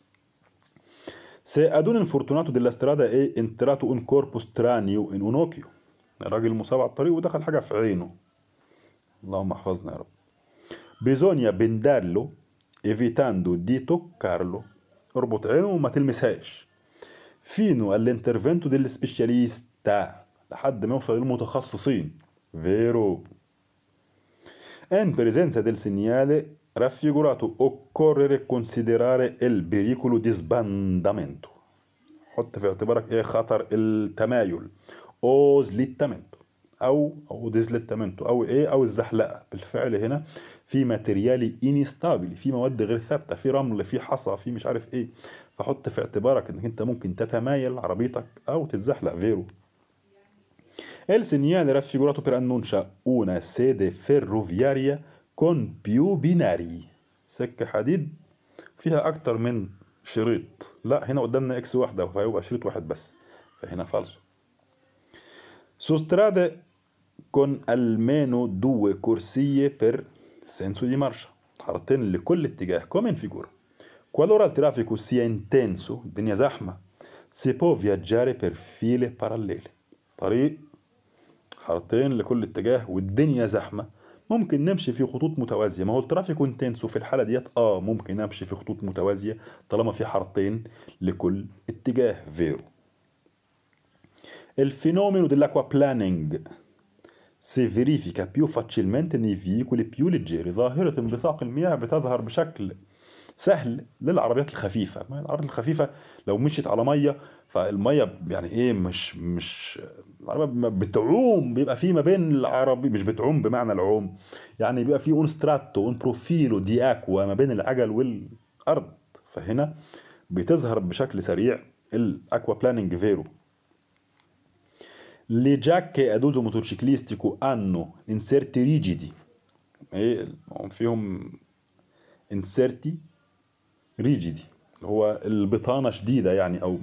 Se ad un infortunato della strada è entrato un corpo strano in un occhio راجل مصاب على الطريق ودخل حاجة في عينه اللهم احفظنا يا رب bisogna bendarlo evitando di toccarlo اربط عينه وما تلمسهاش fino all'intervento degli specialista لحد ما يوصل للمتخصصين vero in presenza del segnale raffigurato occorre considerare il pericolo di sbandamento حط في اعتبارك ايه خطر التمايل او slittamento او او ديزلتامنتو او ايه او الزحلقه بالفعل هنا في ماتيريالي انستابيلي في مواد غير ثابته في رمل في حصى في مش عارف ايه فحط في اعتبارك انك انت ممكن تتمايل عربيتك او تتزحلق فيرو Il segnale raffigurato per annuncia una sede ferroviaria con più binari سكة حديد فيها أكتر من شريط لا هنا قدامنا اكس واحدة فهيبقى شريط واحد بس فهنا فالسو su strade con almeno due corsie per senso di marcia حارتين لكل اتجاه come in figura qualora il traffico sia intenso الدنيا زحمة si può viaggiare per file parallele طريق حارتين لكل اتجاه والدنيا زحمة ممكن نمشي في خطوط متوازية ما هو الترافيك انتنسو في الحالة ديت اه ممكن امشي في خطوط متوازية طالما في حارتين لكل اتجاه فيرو Il fenomeno dell'acquaplaning si verifica più facilmente nei veicoli più leggeri ظاهرة انبثاق المياه بتظهر بشكل سهل للعربيات الخفيفة ما العربيات الخفيفة لو مشيت على مية فالمية يعني ايه مش مش العربية بتعوم بيبقى في ما بين العربي مش بتعوم بمعنى العوم يعني بيبقى في اون ستراتو اون بروفيلو دي اكوا ما بين العجل والارض فهنا بتظهر بشكل سريع الاكوا بلاننج فيرو Le giacche ad uso motociclistico hanno inserti rigidi ايه فيهم inserti rigidi اللي هو البطانة شديدة يعني أو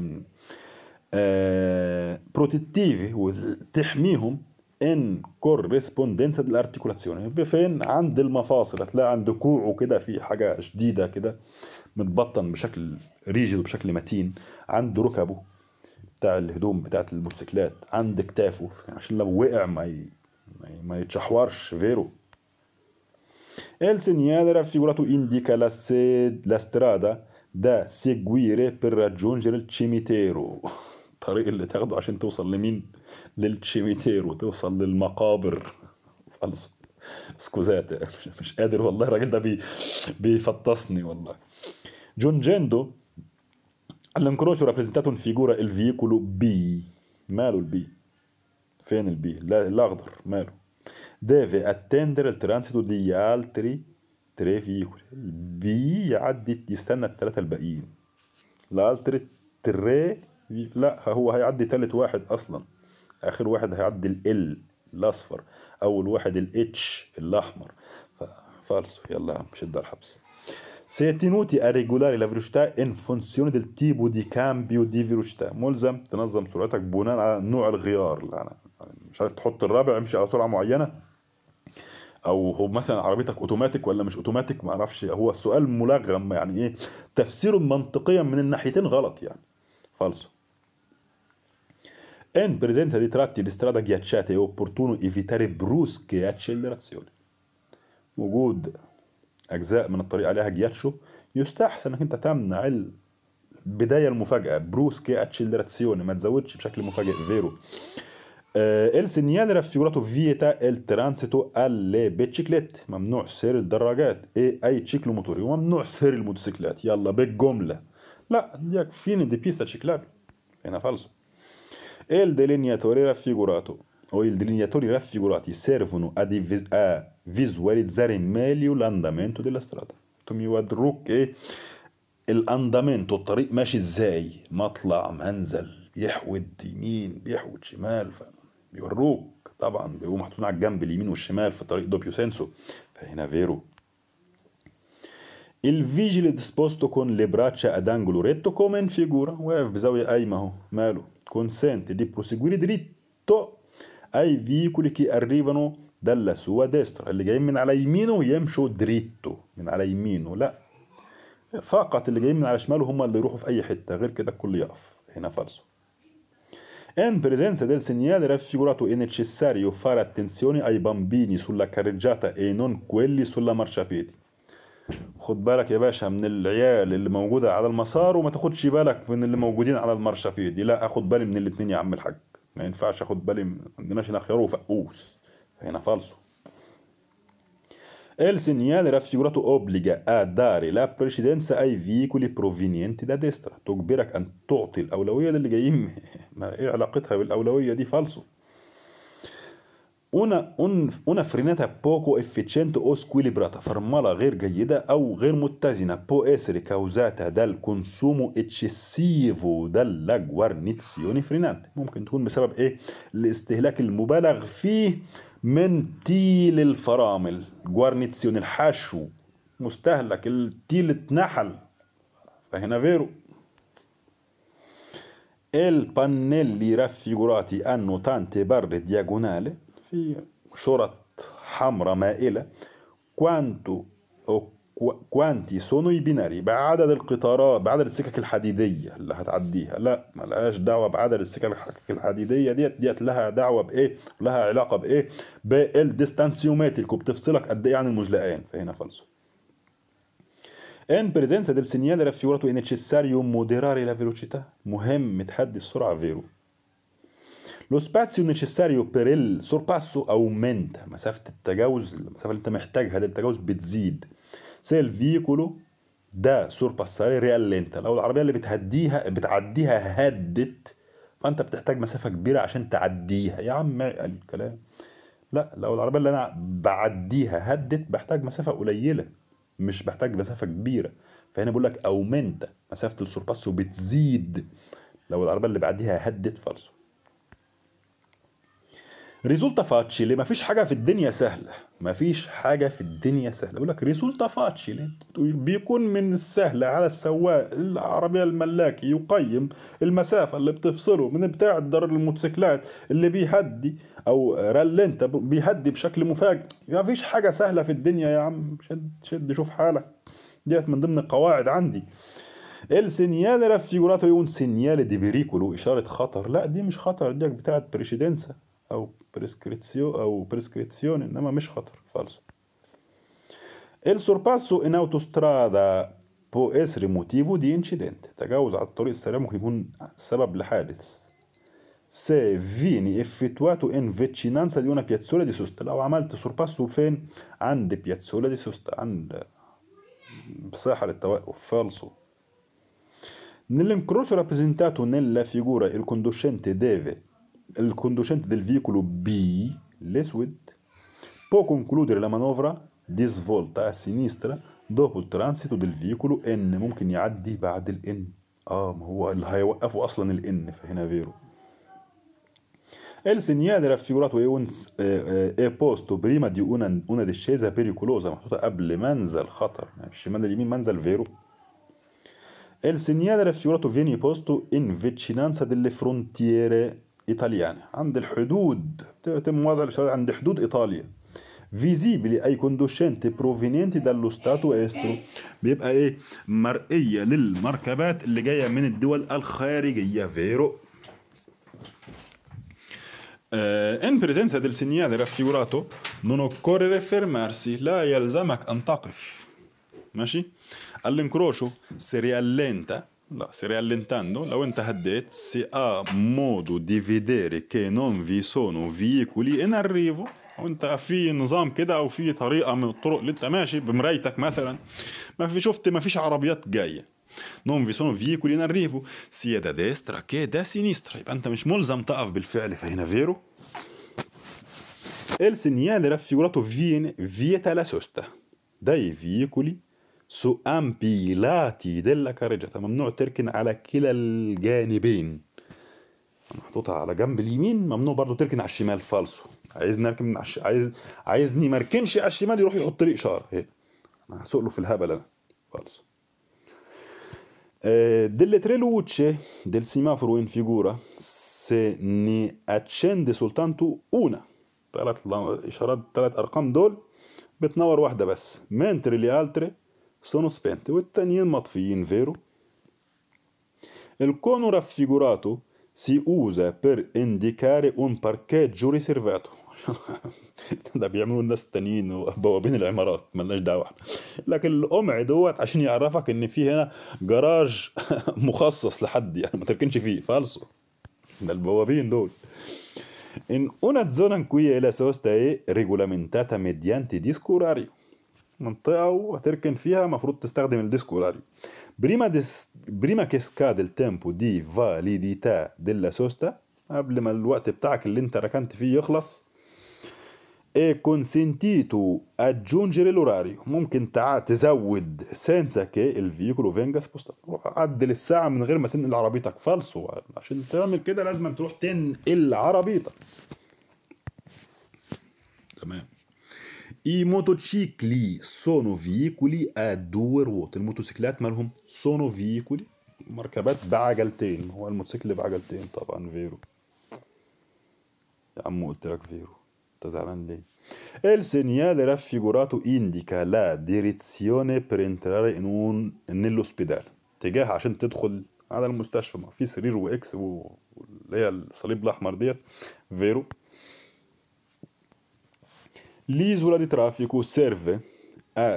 آه بروتكتيفي وتحميهم ان كورسبوندنسا دell'articolazione فين عند المفاصل هتلاقي عند كوعه كده في حاجة شديدة كده متبطن بشكل ريجيد وبشكل متين عند ركبه بتاع الهدوم بتاعت الموتوسيكلات عند كتافه عشان لو وقع ما ي... ما يتشحورش فيرو Il segnale raffigurato indica la, sed... la strada da seguire per raggiungere il cimitero الطريق اللي تاخده عشان توصل لمين للتشيميتيرو توصل للمقابر فالص سكوزات مش قادر والله الراجل ده بي... بيفطسني والله جونجيندو All'incrocio rappresentato in figura il veicolo B ماله البي فين البي لا الأخضر ماله deve attendere il transito degli altri tre veicoli البي يعدي يستنى الثلاثة الباقيين الالتري تري لا هو هيعدي تالت واحد أصلا آخر واحد هيعدي ال الأصفر أول واحد الاتش الأحمر فالسو يلا يا عم شد الحبس Si è tenuti a regolare la velocità in funzione del tipo di cambio di velocità ملزم تنظم سرعتك بناء على نوع الغيار يعني مش عارف تحط الرابع امشي على سرعة معينة او هو مثلا عربيتك اوتوماتيك ولا مش اوتوماتيك ما اعرفش هو السؤال ملغم يعني ايه تفسيره منطقيا من الناحيتين غلط يعني فالسو In presenza di tratti di strada ghiacciate è opportuno evitare brusche accelerazioni. وجود اجزاء من الطريق عليها جياتشو يستحسن انك انت تمنع البدايه المفاجاه بروسكي اتشيلراتسيوني ما تزودش بشكل مفاجئ فيرو il segnale raffigurato vieta il transito alle biciclette ممنوع سير الدراجات ايه اي تشيكلو موتوري وممنوع سير الموتوسيكلات يلا بالجمله لا يكفيني دي بيستا ciclabili هنا فالسو il delineatore raffigurato o i delineatori raffigurati servono a, divis- a visualizzare meglio l'andamento della strada انتم يودروك ايه الاندامنتو الطريق ماشي ازاي مطلع منزل بيحود يمين بيحود شمال بيوروك طبعا بيبقوا محطوطين على الجنب اليمين والشمال في طريق دوبيو سينسو فهنا فيرو Il vigile disposto con le braccia ad angolo retto come in figura واقف بزاوية قايمة اهو ماله consente di proseguire dritto ai veicoli che arrivano dalla sua destra اللي جايين من على يمينه يمشوا دريتو من على يمينه لا فقط اللي جايين من على شماله هم اللي يروحوا في اي حته غير كده الكل يقف هنا فالسو In presenza del segnale raffigurato è necessario fare attenzione ai bambini sulla carreggiata e non quelli sulla marciapiedi. خد بالك يا باشا من العيال اللي موجودة على المسار وما تاخدش بالك من اللي موجودين على المارشابيدي لا اخد بالي من الاتنين يا عم الحاج ما ينفعش اخد بالي ما عندناش هنا خيار وفقوس هنا فالسو Il segnale raffigurato obbliga a dare la precedenza ai veicoli provenienti da destra تجبرك أن تعطي الأولوية للي جايين ما إيه علاقتها بالأولوية دي فالسو una, un, una frenata poco efficiente o squilibrata فرملة غير جيدة أو غير متزنة può essere causata dal consumo eccessivo della guarnizione frenante ممكن تكون بسبب إيه الاستهلاك المبالغ فيه من تيل الفرامل جوارنيزيون الحشو مستهلك التيل اتنحل فهنا فيرو Il pannelli raffigurati hanno tante barre diagonali في شرط حمراء مائلة quanto أو كوانتي سونو بيناري بعدد القطارات بعدد السكك الحديدية اللي هتعديها لا ملهاش دعوة بعدد السكك الحديدية ديت ديت لها دعوة بإيه لها علاقة بإيه بالديستانسيوماتيكو بتفصلك قد إيه عن المزلقان فهنا فالسو ان بريزنسا del segnale raffigurato è necessario moderare la velocità مهم تحدي السرعة فيرو Lo spazio necessario per il sorpasso aumenta مسافة التجاوز المسافة اللي انت محتاجها للتجاوز بتزيد se il veicolo ده sorpassare riallenta لو العربية اللي بتهديها بتعديها هدت فانت بتحتاج مسافة كبيرة عشان تعديها يا عم الكلام لا لو العربية اللي انا بعديها هدت بحتاج مسافة قليلة مش بحتاج مسافة كبيرة فهنا بقول لك اومنتا مسافة السورباسو بتزيد لو العربية اللي بعديها هدت فالسو ريزولتا فاتشيلي مفيش حاجة في الدنيا سهلة مفيش حاجة في الدنيا سهلة بقول لك ريزولتا فاتشيلي بيكون من السهل على السواق العربية الملاكي يقيم المسافة اللي بتفصله من بتاع الدار الموتوسيكلات اللي بيهدي أو رالنتا بيهدي بشكل مفاجئ مفيش حاجة سهلة في الدنيا يا عم شد شد شوف حالك ديت من ضمن القواعد عندي il segnale raffigurato è un segnale di pericolo إشارة خطر لا دي مش خطر دي بتاعت بريشيدنسا أو بريسكريزيو أو بريسكريزيون إنما مش خطر فالسو Il sorpasso in autostrada può essere motivo di incidente تجاوز على الطريق السريع ممكن يكون سبب لحادث se vieni effettuato in vicinanza di una piazzola di sosta لو عملت سورباسو فين عند piazzola di sosta عند ساحة للتوقف فالسو Nell'incrocio rappresentato nella figura il conducente deve il conducente del veicolo B, l'Eswed, può concludere la manovra di svolta a sinistra dopo il transito del veicolo N ممكن يعدي بعد ال N اه ما هو اللي هيوقفه اصلا ال N فهنا فيرو Il segnale raffigurato è, un, eh, è posto prima di una, una discesa pericolosa محطوطة قبل منزل خطر الشمال اليمين منزل فيرو Il segnale raffigurato viene posto in vicinanza delle frontiere إيطالياني عند الحدود يتم وضع الإشارات عند حدود إيطاليا فيزيبلي أي كوندوشنتي بروفينينتي دالو ستاتو استرو بيبقى إيه مرئية للمركبات اللي جاية من الدول الخارجية فيرو in presenza del segnale raffigurato non occorre fermarsi لا يلزمك أن تقف ماشي all'incrocio si riallenta لا si riallentando لو انت هديت si ha modo di vedere che non vi sono veicoli in arrivo وانت في نظام كده او في طريقه من الطرق اللي انت ماشي بمرايتك مثلا ما في شفت ما فيش عربيات جايه non vi sono veicoli in arrivo sia da destra che da sinistra يبقى انت مش ملزم تقف بالفعل فهنا فيرو il segnale raffigurato viene vieta la sosta dai veicoli su ampi lati della carreggiata ممنوع تركن على كلا الجانبين محطوطة على جنب اليمين ممنوع برضو تركن على الشمال فالسو عايزني اركن من عش... عايز عايزني ما اركنش على الشمال يروح يحط لي اشاره هنا انا هسوق له في الهبل انا فالسو delle tre luci del semaforo in figura se ne accende soltanto una ثلاث اشارات ثلاث ارقام دول بتنور واحده بس mentre le altre sono spente والتانيين مطفيين فيرو il cono raffigurato si usa per indicare un parcheggio riservato ده بيعملوا الناس التانيين وبوابين العمارات ملناش دعوه لكن القمع دوت عشان يعرفك ان في هنا جراج مخصص لحد يعني ما تركنش فيه فالصو ده البوابين دول In una zona in cui la sosta è regolamentata mediante disco orario منطقة وهتركن فيها المفروض تستخدم الديسكو اوراريو بريما ديس بريما che scade il tempo di validità della sosta قبل ما الوقت بتاعك اللي انت ركنت فيه يخلص è consentito aggiungere l'orario ممكن تع... تزود سنسا كي الفيكولو فينجا سبوستات روح عدل الساعة من غير ما تنقل عربيتك فالصو عشان تعمل كده لازم تروح تنقل عربيتك تمام I motocicli sono veicoli a due ruote الموتوسيكلات مالهم sono veicoli مركبات بعجلتين هو الموتوسيكل بعجلتين طبعا فيرو يا عم قلت لك فيرو انت زعلان ليه Il segnale raffigurato indica la direzione per entrare in un nell'ospedale اتجاه عشان تدخل على المستشفى ما في سرير واكس و- واللي هي الصليب الاحمر ديت فيرو L'isola di traffico serve a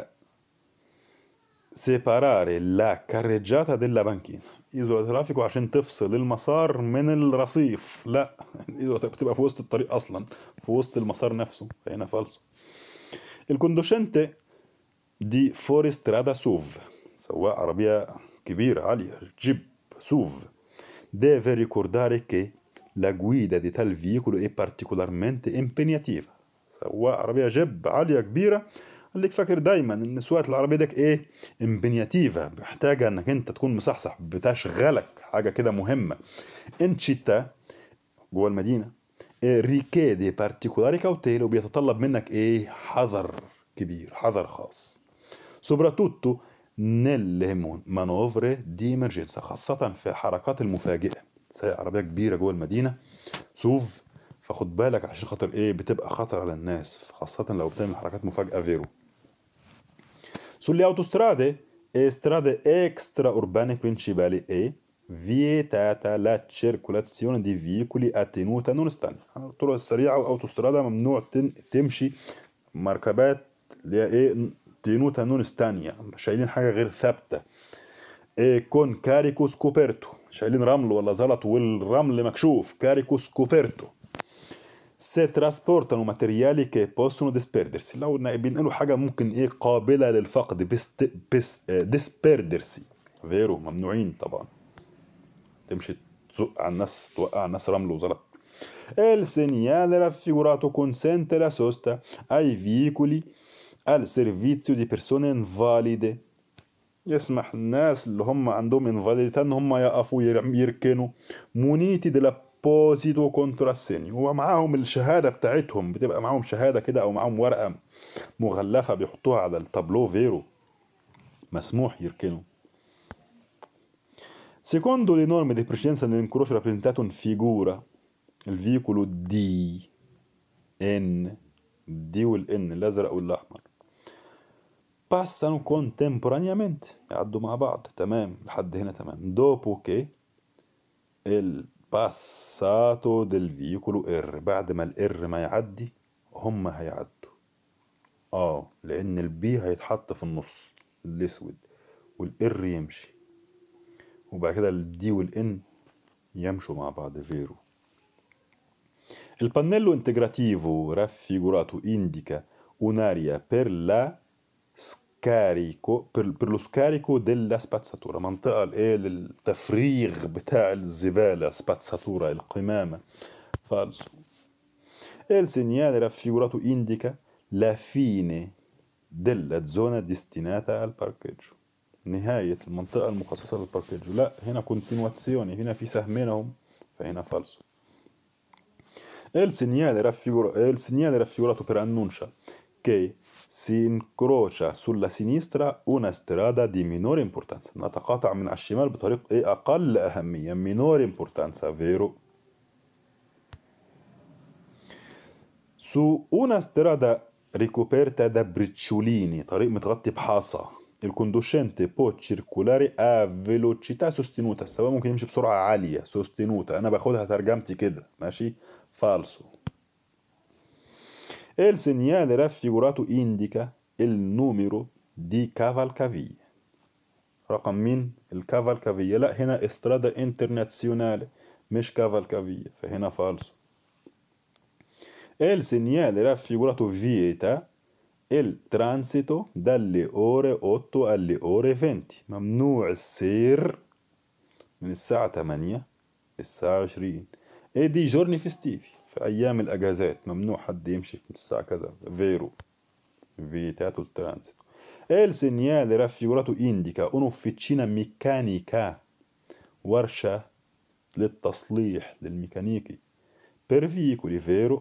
separare la carreggiata della banchina isola di traffico عشان تفصل المسار من الرصيف لا الايزولا بتبقى في وسط الطريق اصلا في وسط المسار نفسه فهنا فالصو الكوندوشنتي دي فورسترادا سوف سواق عربية كبيرة عالية جيب سوف deve ricordare che la guida di tal veicolo è particolarmente impegnativa سواق عربية جيب عالية كبيرة خليك فاكر دايما ان سواقة العربية ديك ايه امبنياتيفا محتاجة انك انت تكون مصحصح بتشغلك حاجة كده مهمة انشيتا جوه المدينة إيه ريكيدي بارتيكولاري كاوتيل وبيتطلب منك ايه حذر كبير حذر خاص soprattutto nelle mon- manovre di emergenza خاصة في حركات المفاجئة سايق عربية كبيرة جوه المدينة سوف فخد بالك عشان خاطر ايه بتبقى خطر على الناس خاصة لو بتعمل حركات مفاجئة فيرو Sulle autostrade e strade extraurbane principali è vietata la circolazione di veicoli a tenuta non stante. على الطرق السريعة والأوتوسترادا ممنوع تن- تمشي مركبات اللي هي ايه تينوتا نون ستانيا شايلين حاجة غير ثابتة إيه كون كاريكو سكوبرتو شايلين رمل ولا زلط والرمل مكشوف كاريكو سكوبرتو se trasportano materiali che possono disperdersi لو إن بينقلوا حاجة ممكن ايه قابلة للفقد بست بس disperdersi فيرو ممنوعين طبعا تمشي تزق على الناس توقع على الناس رمل وزلط Il segnale raffigurato consente la sosta ai veicoli al servizio di persone invalide يسمح الناس اللي هم عندهم انفاليديتà ان هم يقفوا ير- يركنوا مونيتي دي بوزيتو كونترا السيني هو معاهم الشهادة بتاعتهم بتبقى معاهم شهادة كده او معاهم ورقة مغلفة بيحطوها على التابلو فيرو مسموح يركنوا Secondo le norme di precedenza nell'incrocio rappresentato in figura, il veicolo D, N, D والN الأزرق والأحمر passano contemporaneamente يعدوا مع بعض تمام لحد هنا تمام dopo che il passato del veicolo R بعد ما ال R ما يعدي هم هيعدوا اه لأن البي هيتحط في النص الأسود والR يمشي وبعد كده الدي والإن يمشوا مع بعض فيرو Il pannello integrativo raffigurato indica un'area per la scarico per, per lo scarico della spazzatura منطقة الايه للتفريغ بتاع الزبالة spazzatura القمامة فالصو Il segnale raffigurato indica la fine della zona destinata al parcheggio نهاية المنطقة المخصصة للباركيجو لا هنا كونتينواتسيوني هنا في سهمين اهم فهنا فالسو Il segnale, raffigura- il segnale raffigurato per annuncia che si incrocia sulla sinistra una strada di minore importanza نتقاطع من على الشمال بطريق ايه أقل أهمية minore importanza vero su una strada ricoperta da briciolini طريق متغطي بحاصة il conducente può circolare a velocità sostenuta السواق ممكن يمشي بسرعة عالية sostenuta أنا باخدها ترجمتي كده ماشي falso Il segnale raffigurato indica il numero di cavalcavie رقم مين الكافالكافية لا هنا استرادا انترنازيونال مش كافالكافية فهنا فالصو Il segnale raffigurato vieta il transito dalle ore 8 alle ore 20 ممنوع السير من الساعة 8 للساعة 20 e di giorni festivi في في أيام الأجازات ممنوع حد يمشي في الساعة كذا فيرو vietato il transito e il segnale raffigurato indica un'officina meccanica ورشة للتصليح للميكانيكي per veicoli vero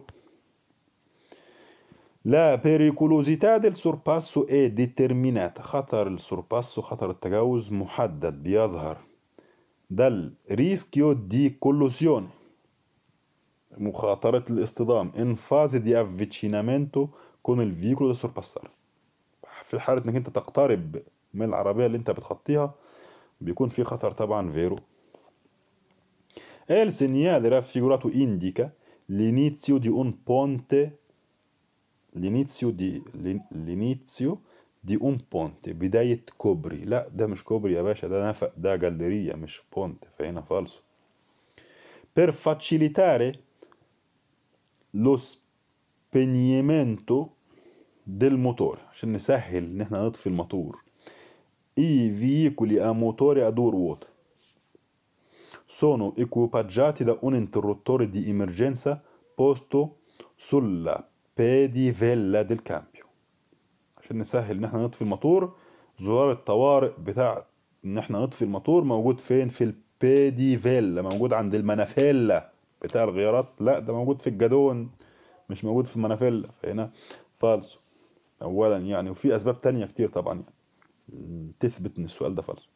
La pericolosità del sorpasso è determinata خطر السورباسو خطر التجاوز محدد بيظهر dal rischio di collusione مخاطرة الاصطدام in fase di avvicinamento con il veicolo da sorpassare في حالة انك انت تقترب من العربية اللي انت بتخطيها بيكون في خطر طبعا فيرو il segnale raffigurato indica l'inizio di un ponte l'inizio di l'inizio دي un ponte بداية كوبري لا ده مش كوبري يا باشا ده نفق ده جاليريا مش بونت فهنا فالسو per facilitare lo spegnimento del motore عشان نسهل ان احنا نطفي الموتور i veicoli a motore a due ruote sono equipaggiati da un interruttore di emergenza posto sulla pedivella del cambio عشان نسهل ان احنا نطفي الموتور زرار الطوارئ بتاع ان احنا نطفي الموتور موجود فين في البيديفيلا موجود عند المنافيلا بتاع الغيارات لا ده موجود في الجدون مش موجود في المنافيلا فهنا فالسو اولا يعني وفي اسباب تانية كتير طبعا يعني تثبت ان السؤال ده فالسو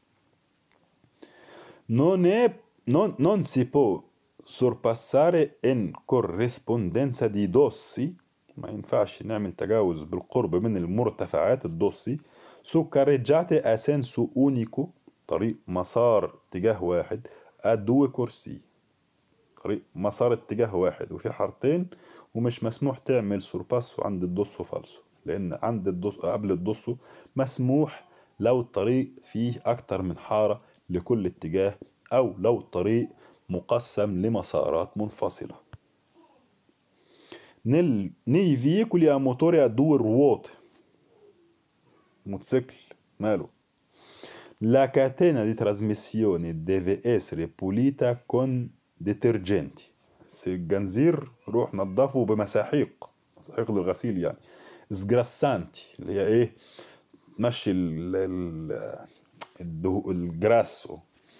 non è non, non si può sorpassare in corrispondenza di dossi ما ينفعش نعمل تجاوز بالقرب من المرتفعات الدوسي su carreggiate a senso unico طريق مسار اتجاه واحد a due corsi طريق مسار اتجاه واحد وفي حارتين ومش مسموح تعمل سورباسو عند الدوسو فالسو لان عند الدوس قبل الدوسو مسموح لو الطريق فيه اكتر من حارة لكل اتجاه او لو الطريق مقسم لمسارات منفصلة nel, nei veicoli a motore a due ruote موتوسيكل ماله La catena di trasmissione deve essere pulita con detergenti الجنزير روح نظفه بمساحيق مساحيق للغسيل يعني سجراسانتي اللي هي ايه تمشي ال ال الدهو الجراسو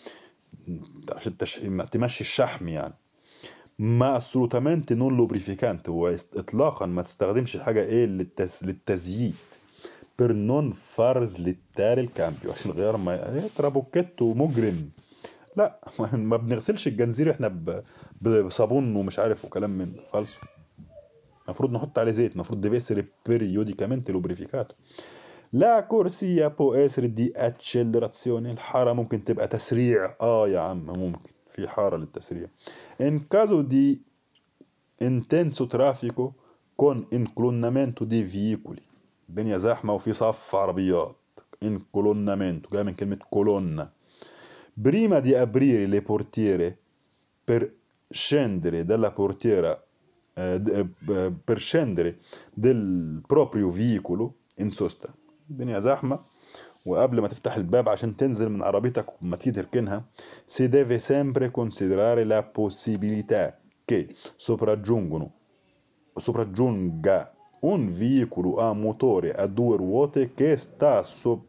عشان تش... تمشي الشحم يعني ما assolutamente non lubrificante هو اطلاقا ما تستخدمش حاجه ايه للتز... للتزييت بير نون فارز للتار الكامبيو عشان الغيار ما إيه ترابوكيتو مجرم لا ما بنغسلش الجنزير احنا ب... بصابون ومش عارف وكلام من فالسو المفروض نحط عليه زيت المفروض deve essere periodicamente lubrificato لا كورسيا بو اسر دي اتشيلراتسيوني الحارة ممكن تبقى تسريع اه يا عم ممكن في حارة للتسريع ان كازو دي intenso traffico con inclonamento dei veicoli الدنيا زحمة وفي صف عربيات inclonamento جاي من كلمة colonna prima di aprire le portiere per scendere dalla portiera eh, per scendere del proprio veicolo in sosta الدنيا زحمة وقبل ما تفتح الباب عشان تنزل من عربيتك وما تيجي تركنها si deve sempre considerare la possibilità che sopraggiungono sopraggiunga un veicolo a motore a due ruote che sta so-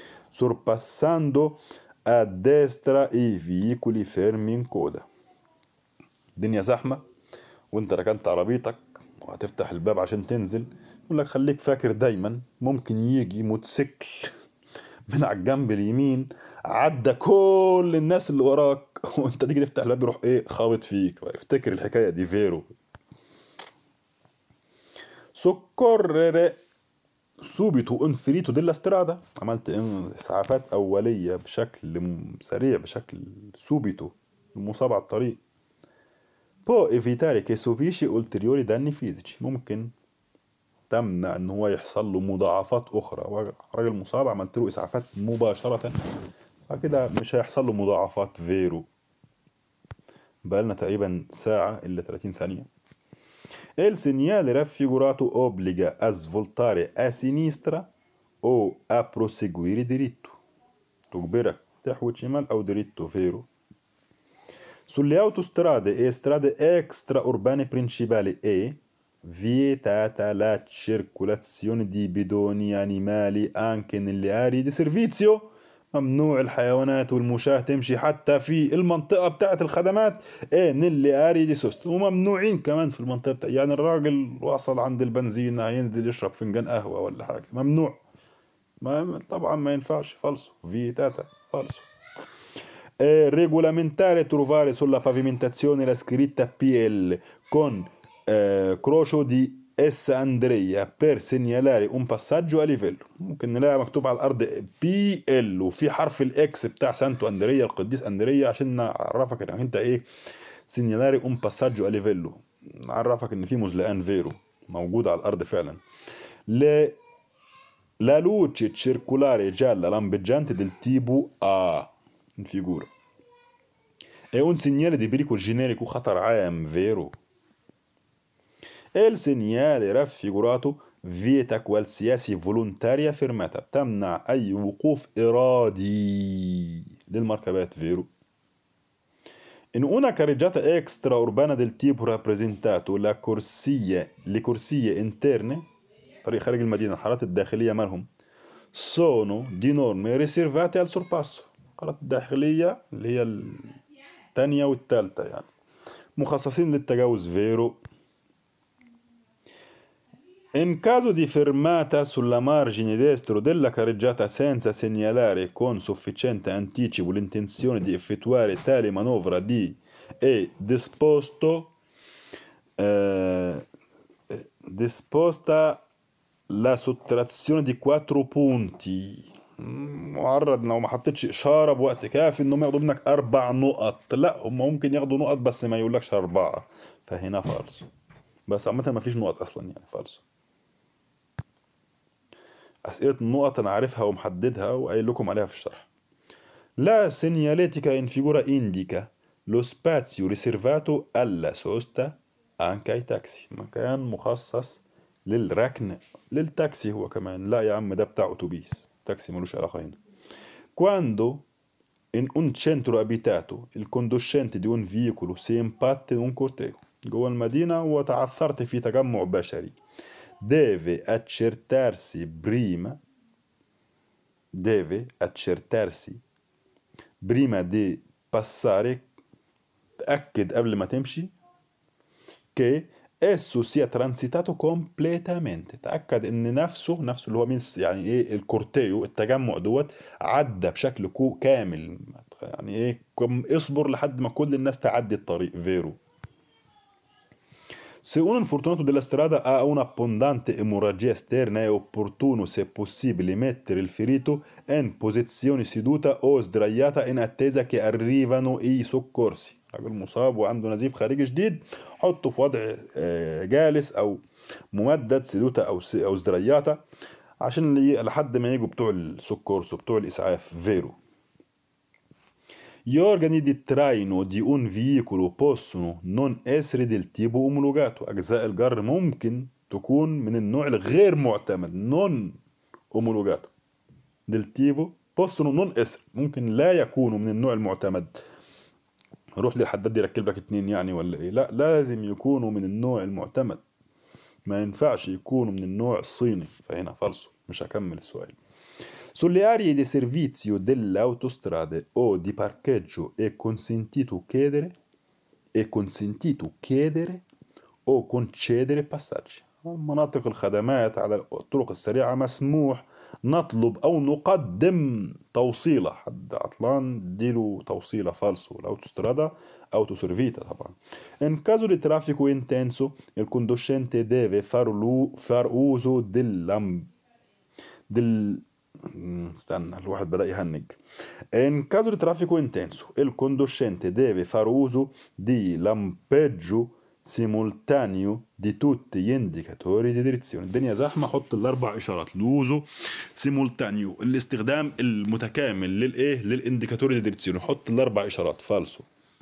sorpassando a destra i veicoli fermi in coda الدنيا زحمة وانت ركنت عربيتك وهتفتح الباب عشان تنزل يقول لك خليك فاكر دايما ممكن يجي موتوسيكل من على الجنب اليمين عدى كل الناس اللي وراك وانت تيجي تفتح الباب يروح ايه خابط فيك افتكر الحكايه دي فيرو سكرر سوبيتو انفريتو ديلا سترادا عملت اسعافات اوليه بشكل سريع بشكل سوبيتو المصاب على الطريق può evitare che subisci ulteriori danni fisici ممكن تمنع ان هو يحصل له مضاعفات اخرى راجل مصاب عملت له اسعافات مباشرة فكده مش هيحصل له مضاعفات فيرو بقالنا تقريبا ساعة الا 30 ثانية Il segnale raffigurato obbliga a svoltare a sinistra o a proseguire diritto تجبرك تحوت شمال او diritto فيرو Sulle autostrade e strade extraurbane principali è vietata la circolazione di bidoni animali anche nelle aree di servizio ممنوع الحيوانات والمشاة تمشي حتى في المنطقة بتاعت الخدمات ايه نلي اري دي سوست وممنوعين كمان في المنطقة بتاعت يعني الراجل وصل عند البنزينة ينزل يشرب فنجان قهوة ولا حاجة ممنوع ما طبعا ما ينفعش فالسو فيتاتا فالسو È regolamentare trovare sulla pavimentazione la scritta PL con eh, crocio di اس اندريا بير سينيالاري اون باساجو اليفيلو ممكن نلاقي مكتوب على الارض بي ال وفي حرف الاكس بتاع سانتو اندريا القديس اندريا عشان نعرفك انك انت ايه سينيالاري اون باساجو اليفيلو نعرفك ان في مزلقان فيرو موجود على الارض فعلا ل La luce circolare gialla lampeggiante del tipo A in figura. È un segnale di pericolo generico خطر عام vero Il segnale raffigurato vieta qualsiasi volontaria fermata تمنع أي وقوف إرادي للمركبات فيرو In una carreggiata extraurbana del tipo rappresentato la corsia, le corsie interne طريق خارج المدينة الحارات الداخلية مالهم sono di norme riservate al sorpasso الحارات الداخلية اللي هي الثانية والثالثة يعني مخصصين للتجاوز فيرو In caso di fermata sulla margine destro della carreggiata senza segnalare con sufficiente anticipo l'intenzione di effettuare tale manovra di è disposto eh, disposta la sottrazione di quattro punti معرض لو ما حطيتش اشاره بوقت كافي انهم ياخدوا منك اربع نقط لا هم ممكن ياخدوا نقط بس ما يقولكش اربعه فهنا فالص بس عامه ما فيش نقط اصلا يعني فالص أسئلة النقط أنا عارفها ومحددها وقايل لكم عليها في الشرح. La segnaletica in figura indica lo spazio riservato alla sosta anche ai taxi مكان مخصص للركن للتاكسي هو كمان لا يا عم ده بتاع أتوبيس تاكسي ملوش علاقة هنا quando in un centro abitato il conducente di un veicolo si impatta in un corteo جوه المدينة وتعثرت في تجمع بشري deve accertarsi prima deve accertarsi prima di passare تأكد قبل ما تمشي che esso sia transitato completamente تأكد ان نفسه نفسه اللي هو مين يعني ايه الكورتيو التجمع دوت عدى بشكل كامل يعني ايه اصبر لحد ما كل الناس تعدي الطريق فيرو Se un infortunato della strada ha un'abbondante emorragia esterna è opportuno, se possibile, mettere il ferito in posizione seduta o sdraiata in attesa che arrivano i soccorsi. راجل مصاب وعنده نزيف خارجي شديد حطه في وضع جالس او ممدد سيدوتا او او سدرياتا عشان لحد ما يجوا بتوع السكورس وبتوع الاسعاف فيرو Gli organi di traino di un veicolo possono non essere del tipo omologato أجزاء الجر ممكن تكون من النوع الغير معتمد non omologato del tipo possono non essere ممكن لا يكونوا من النوع المعتمد روح للحداد يركب لك اتنين يعني ولا ايه لا لازم يكونوا من النوع المعتمد ما ينفعش يكونوا من النوع الصيني فهنا فالصو مش هكمل السؤال Sulle aree di servizio delle autostrade o di parcheggio è consentito chiedere, è consentito chiedere o concedere passaggi. مناطق الخدمات على الطرق السريعة مسموح نطلب أو نقدم توصيلة حد عطلان ديله توصيلة فالسو الأوتوسترادا autoservita طبعا in caso di traffico intenso il conducente deve far, far uso del, del استنى الواحد بدأ يهنج in caso di traffico intenso il conducente deve far uso di lampeggio simultaneo di tutti gli indicatori di direzione الدنيا زحمة حط الأربع إشارات l'uso simultaneo الاستخدام المتكامل للإيه للإنديكاتوري di direzione حط الأربع إشارات فالسو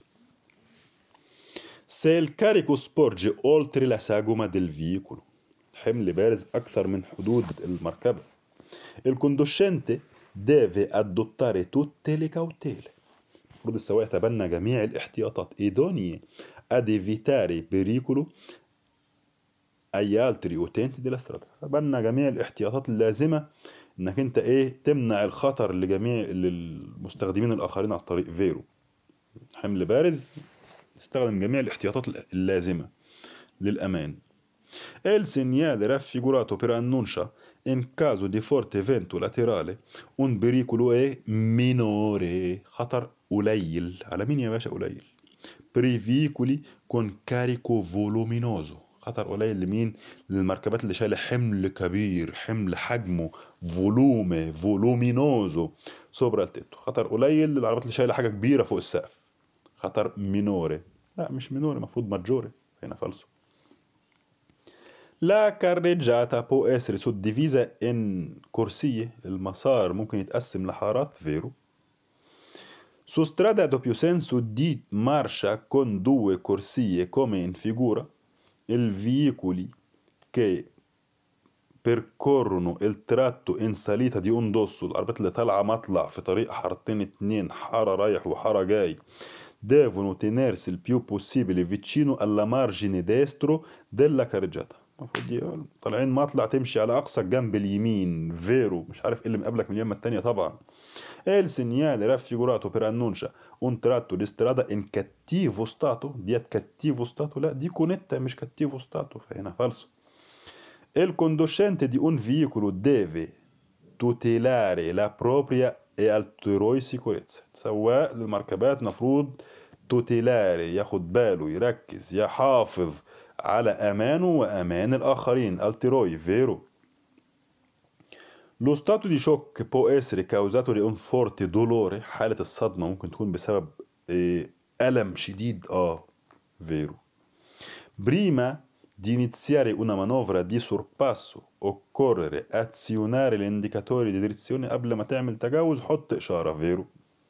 se il carico sporge oltre la sagoma del veicolo حمل بارز أكثر من حدود المركبة Il conducente deve adottare tutte le cautele. المفروض السواق يتبنى جميع الاحتياطات idonei ad evitare pericolo agli altri utenti della strada تبنى جميع الاحتياطات اللازمة انك انت ايه تمنع الخطر لجميع للمستخدمين الاخرين على الطريق فيرو حمل بارز استخدم جميع الاحتياطات اللازمة للأمان Il segnale raffigurato preannuncia in caso di forte vento laterale un pericolo è minore خطر قليل على مين يا باشا قليل per i veicoli con carico voluminoso خطر قليل لمين للمركبات اللي شايله حمل كبير حمل حجمه فولومي فولومينوزو سوبرا التيتو خطر قليل للعربيات اللي شايله حاجه كبيره فوق السقف خطر مينوري لا مش مينوري المفروض ماجوري هنا فالسو La carreggiata può essere suddivisa in corsie المسار ممكن يتقسم لحارات فيرو Su strade a doppio senso di marcia con due corsie come in figura, i veicoli che percorrono il tratto in salita di un dosso العربيات اللي طالعة مطلع في طريق حارتين اتنين حارة رايح وحارة جاي devono tenersi il più possibile vicino alla margine destro della carreggiata المفروض طالعين مطلع تمشي على اقصى الجنب اليمين فيرو مش عارف ايه اللي مقابلك من اليمة التانية طبعا il segnale raffigurato per annuncia un tratto di strada in cattivo stato ديت cattivo stato لا دي كونيتا مش cattivo stato فهنا فالسو il conducente di un veicolo deve tutelare la propria e altrui sicurezza سواق للمركبات مفروض توتيلاري ياخد باله يركز يحافظ على أمانه وأمان الآخرين التروي فيرو Lo stato di shock può essere causato da un forte dolore حالة الصدمة ممكن تكون بسبب إيه، ألم شديد اه فيرو Prima di iniziare una manovra di sorpasso occorre azionare l'indicatore di direzione قبل ما تعمل تجاوز حط إشارة فيرو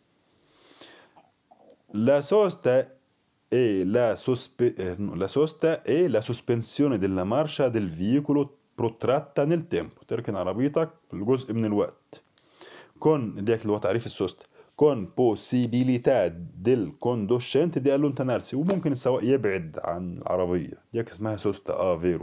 La sosta e la, sospe- eh, no, la sosta e la sospensione della marcia del veicolo protratta nel tempo تركن عربيتك لجزء من الوقت con ديك اللي هو تعريف السوست con possibilità del conducente di allontanarsi وممكن السواق يبعد عن العربية ديك اسمها سوستا اه فيرو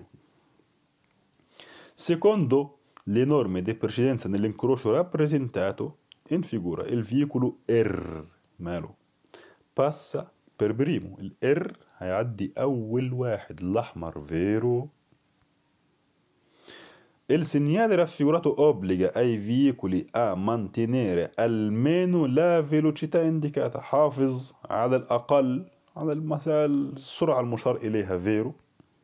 secondo le norme di precedenza nell'incrocio rappresentato in figura il veicolo R ماله passa per primo الار هيعدي اول واحد الاحمر فيرو Il segnale raffigurato obbliga ai veicoli a mantenere almeno la velocità indicata حافظ على الأقل على المسال السرعة المشار إليها فيرو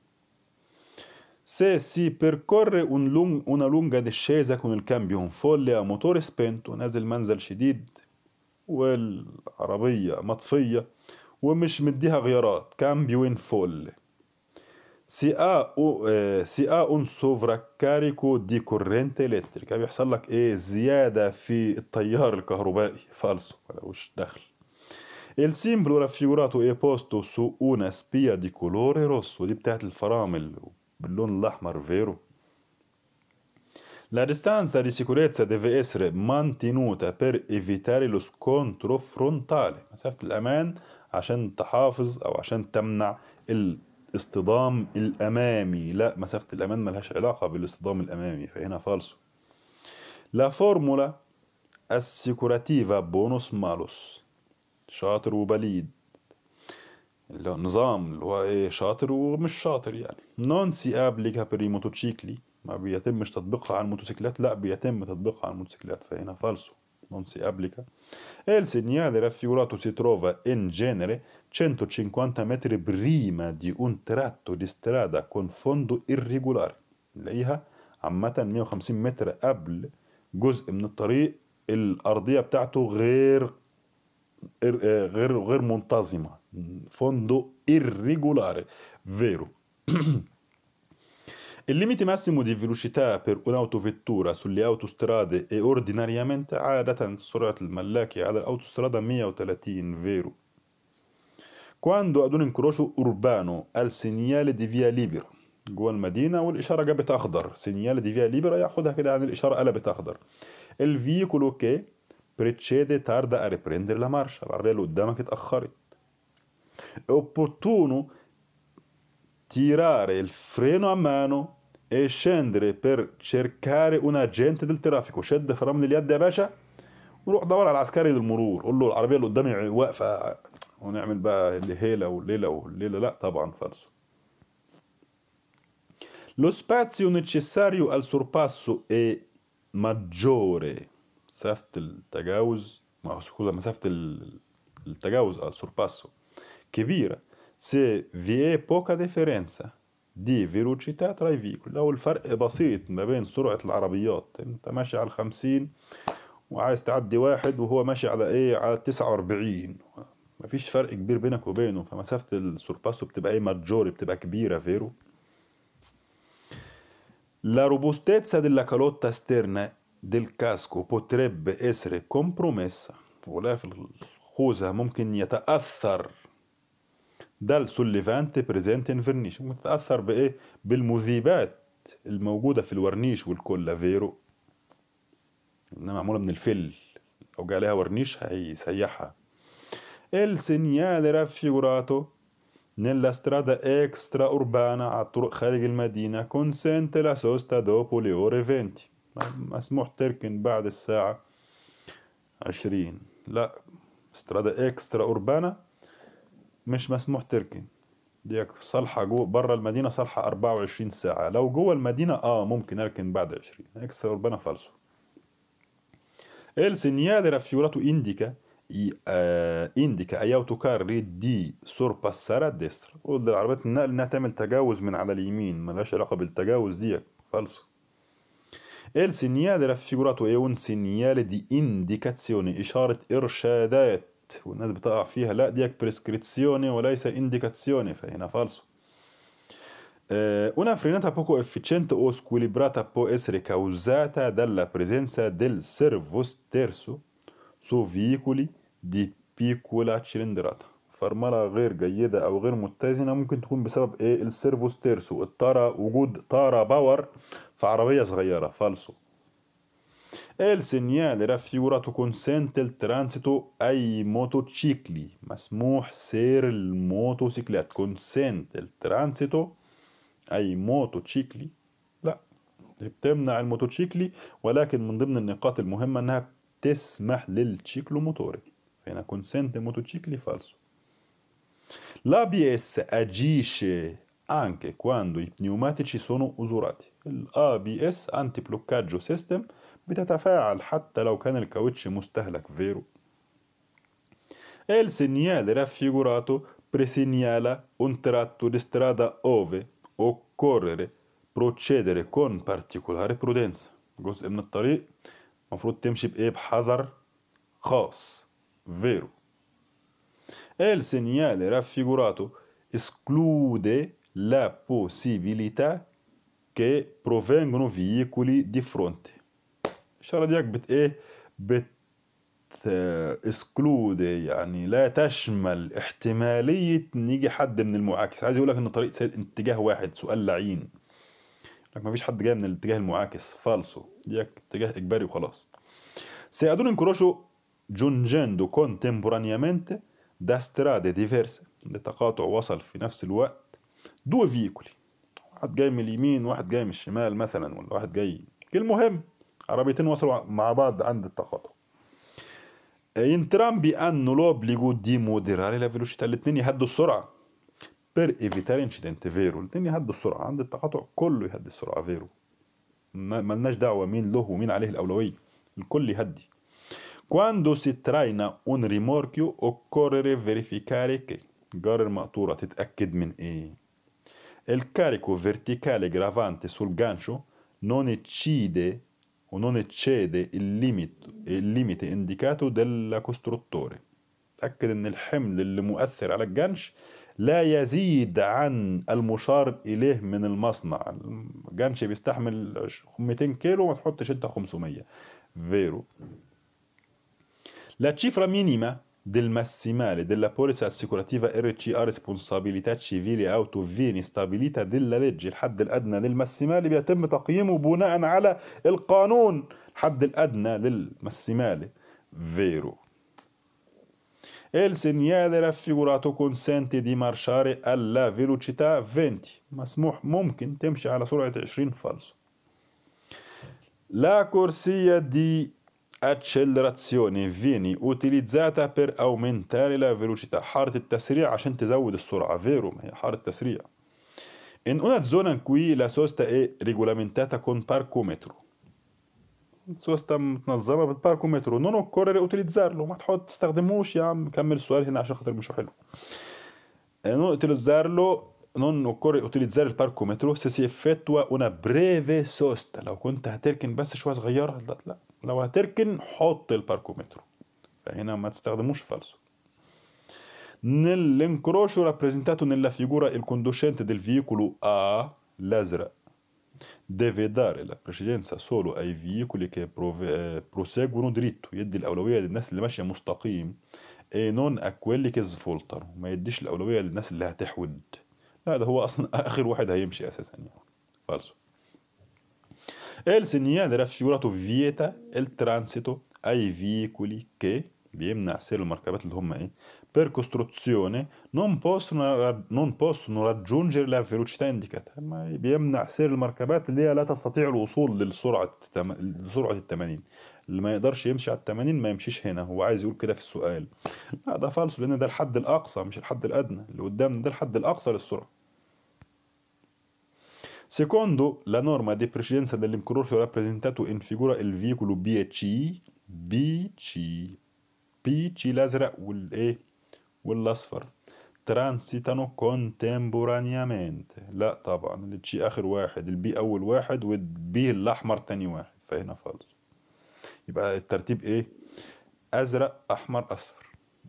Se si percorre un lung- una lunga discesa con il cambio un folle a motore spento نازل منزل شديد والعربية مطفية ومش مديها غيارات كامبيو ان فول si ha, eh, si ha un sovraccarico di corrente elettrica بيحصل لك ايه زيادة في التيار الكهربائي فالسو ملوش دخل Il simbolo raffigurato è posto su una spia di colore rosso دي بتاعت الفرامل باللون الأحمر فيرو La distanza di sicurezza deve essere mantenuta per evitare lo scontro frontale مسافة الأمان عشان تحافظ أو عشان تمنع الاصطدام الأمامي لا مسافة الأمان ملهاش علاقة بالاصطدام الأمامي فهنا فالسو La formula assicurativa bonus malus شاطر وبليد اللي هو نظام اللي هو ايه شاطر ومش شاطر يعني non si applica per i motocicli ما بيتمش تطبيقها على الموتوسيكلات لا بيتم تطبيقها على الموتوسيكلات فهنا فالسو non si applica e il segnale raffigurato si trova in genere 150 metri prima di un tratto di strada con fondo irregolare نلاقيها عامة 150 متر قبل جزء من الطريق الأرضية بتاعته غير غير غير منتظمة fondo irregolare vero Il limite massimo di velocità per un'autovettura sulle autostrade è ordinariamente عادة سرعة الملاكي على الأوتوسترادا 130 فيرو Quando ad un incrocio urbano al segnale di via libera جوه المدينة والإشارة جابت أخضر segnale di via libera ياخدها كده عن الإشارة قلبت أخضر il veicolo che precede tarda a riprendere la marcia العربية اللي قدامك اتأخرت è opportuno tirare il freno a mano e scendere per cercare un agente del traffico شد فرامل اليد يا باشا وروح دور على العسكري للمرور قول له العربيه اللي قدامي واقفه ونعمل بقى الهيله والليله والليله لا طبعا فالسو Lo spazio necessario al sorpasso è maggiore مسافة التجاوز سcusa مسافة التجاوز al sorpasso كبيرة se vi è poca differenza دي velocità tra i veicoli لو الفرق بسيط ما بين سرعة العربيات انت ماشي على الخمسين وعايز تعدي واحد وهو ماشي على ايه على تسعة واربعين مفيش فرق كبير بينك وبينه فمسافة السورباسو بتبقى ايه ماجوري بتبقى كبيرة فيرو La robustezza della calotta esterna del casco potrebbe essere compromessa وغلاف الخوذة ممكن يتأثر دال سوليفانتي بريزنت ان فرنيش ممكن تتأثر بإيه؟ بالمذيبات الموجودة في الورنيش والكولا فيرو إنها معمولة من الفل لو جه عليها ورنيش هيسيحها Il segnale raffigurato nella strada extraurbana على الطرق خارج المدينة consente la sosta dopo le ore 20 مسموح تركن بعد الساعة 20 لا استرادا اكسترا اوربانا مش مسموح تركن ديك صالحة جوه بره المدينة صالحة 24 ساعة لو جوه المدينة اه ممكن اركن بعد 20 اكسترا اوربانا فالسو Il segnale raffigurato indica آه indica اي autocarri di sorpassare a destra قول لعربية النقل انها تعمل تجاوز من على اليمين ملهاش علاقة بالتجاوز ديك فالسو Il segnale raffigurato è un segnale di indicazione إشارة إرشادات والناس بتقع فيها لا ديك بريسكريزيوني وليس indicazione فهنا فالسو una frenata poco efficiente o squilibrata può essere causata dalla presenza del servo sterzo su veicoli di piccola cilindrata فرملة غير جيدة أو غير متزنة ممكن تكون بسبب إيه السيرفو ستيرسو الطارة وجود طارة باور في عربية صغيرة فالسو Il segnale raffigurato consente il transito ai motocicli مسموح سير الموتوسيكلات consente il transito أي موتوسيكلي لا بتمنع الموتوسيكلي ولكن من ضمن النقاط المهمة أنها تسمح للشيكلو موتوري هنا consente motocicli falso L'ABS agisce anche quando i pneumatici sono usurati الABS anti bloccaggio system بتتفاعل حتى لو كان الكاوتش مستهلك فيرو Il segnale raffigurato presegnala un tratto di strada ove occorre procedere con particolare prudenza جزء من الطريق المفروض تمشي بإيه بحذر خاص vero Il segnale raffigurato esclude la possibilità che provengono veicoli di fronte الإشارة ديك بت إيه بت اسكلود يعني لا تشمل احتمالية ان يجي حد من المعاكس عايز يقول لك ان طريق سير اتجاه واحد سؤال لعين لك مفيش حد جاي من الاتجاه المعاكس فالسو ديك اتجاه اجباري وخلاص Se ad un incrocio giungendo contemporaneamente da strade diverse لتقاطع وصل في نفس الوقت دو فيكولي واحد جاي من اليمين واحد جاي من الشمال مثلا ولا واحد جاي المهم عربيتين وصلوا مع بعض عند التقاطع entrambi hanno l'obbligo di moderare la velocità الاثنين يهدوا السرعة per evitare incidente vero الاثنين يهدوا السرعة عند التقاطع كله يهدي السرعة فيرو ملناش دعوة مين له ومين عليه الأولوية الكل يهدي quando si traina un rimorchio occorre verificare che جار المقطورة تتأكد من ايه il carico verticale gravante sul gancio non eccide o non eccede il limite, il limite indicato dal costruttore تأكد ان الحمل اللي مؤثر على الجنش لا يزيد عن المشار إليه من المصنع الجنش بيستحمل 200 كيلو ما تحطش انت 500 فيرو La cifra minima del massimale della polizza assicurativa RCA responsabilità civile auto viene stabilita della legge الحد الأدنى للمسيمالي بيتم تقييمه بناء على القانون الحد الأدنى للمسيمالي vero. E il segnale raffigurato consente di marciare alla velocità 20 مسموح ممكن تمشي على سرعة 20 فالسو La corsia di accelerazione viene utilizzata per aumentare la velocità حارة التسريع عشان تزود السرعة فيرو ما هي حارة تسريع In una zona in cui la sosta è regolamentata con parcometro السوسته متنظمه بالباركومترو نون اوكورر اوتيليزارلو ما تحط تستخدموش يا عم كمل السؤال هنا عشان خاطر مش حلو non utilizzarlo non occorre utilizzare il parcometro se si effettua una breve sosta لو كنت هتركن بس شويه صغيره لا لا لو هتركن حط الباركومترو فهنا ما تستخدموش فالسو Nell'incrocio rappresentato nella figura il conducente del veicolo A, l'Azra, deve dare la precedenza solo ai veicoli che prove- proseguono dritto يدي الأولوية للناس اللي ماشية مستقيم e non a quelli che svoltano ما يديش الأولوية للناس اللي هتحود لا ده هو أصلا آخر واحد هيمشي أساسا يعني فالسو il segnale raffigurato vieta il transito ai veicoli che بيمنع سير المركبات اللي هم ايه per costruzione non possono, non possono raggiungere la velocità indicata ما بيمنع سير المركبات اللي هي لا تستطيع الوصول للسرعة التم... لسرعة ال 80 اللي ما يقدرش يمشي على ال 80 ما يمشيش هنا هو عايز يقول كده في السؤال لا ده فالص لان ده الحد الاقصى مش الحد الادنى اللي قدامنا ده الحد الاقصى للسرعة Secondo la norma di precedenza dell'incrocio rappresentato in figura il veicolo BC BC BC الأزرق والإيه والأصفر ترانسيتانو contemporaneamente لا طبعا الجي آخر واحد البي أول واحد والبي الأحمر تاني واحد فهنا فالص يبقى الترتيب إيه أزرق أحمر أصفر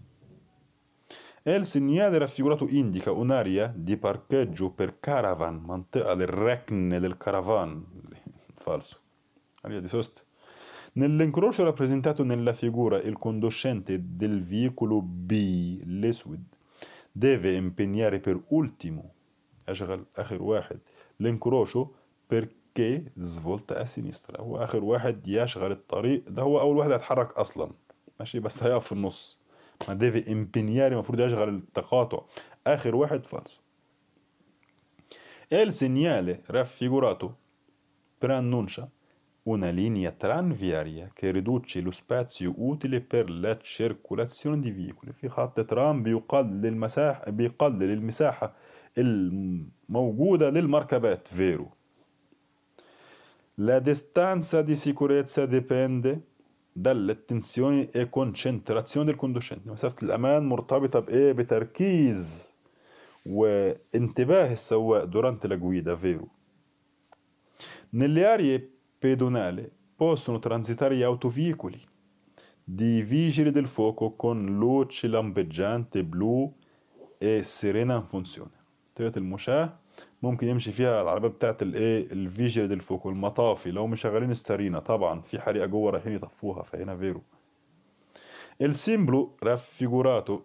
Il segnale raffigurato indica un'area di parcheggio per caravan, منطقة للركن للكرفان falso area di sosta Nell'incrocio rappresentato nella figura il conducente del veicolo B, l'Eswed, deve impegnare per ultimo, أشغل آخر واحد l'incrocio perché svolta a sinistra هو آخر واحد يشغل الطريق ده هو أول واحد هيتحرك أصلا ماشي بس هيقف في النص ما ديفي امبينياري المفروض يشغل التقاطع آخر واحد فالص Il segnale raffigurato preannuncia una linea tranviaria che riduce lo spazio utile per la circolazione di veicoli في خط ترام بيقلل المساحة بيقلل المساحة الموجودة للمركبات فيرو La distanza di sicurezza dipende dall'attenzione e concentrazione del conducente مسافة الأمان مرتبطة بإيه بتركيز وانتباه السواق durante la guida vero nelle aree pedonali possono transitare gli autoveicoli di vigili del fuoco con luci lampeggiante blu e sirena in funzione طريقة المشاة ممكن يمشي فيها العربية بتاعت الايه الفيجيل ديل فوكو المطافي لو مشغلين السرينة طبعا في حريقة جوه رايحين يطفوها فهنا فيرو Il simbolo raffigurato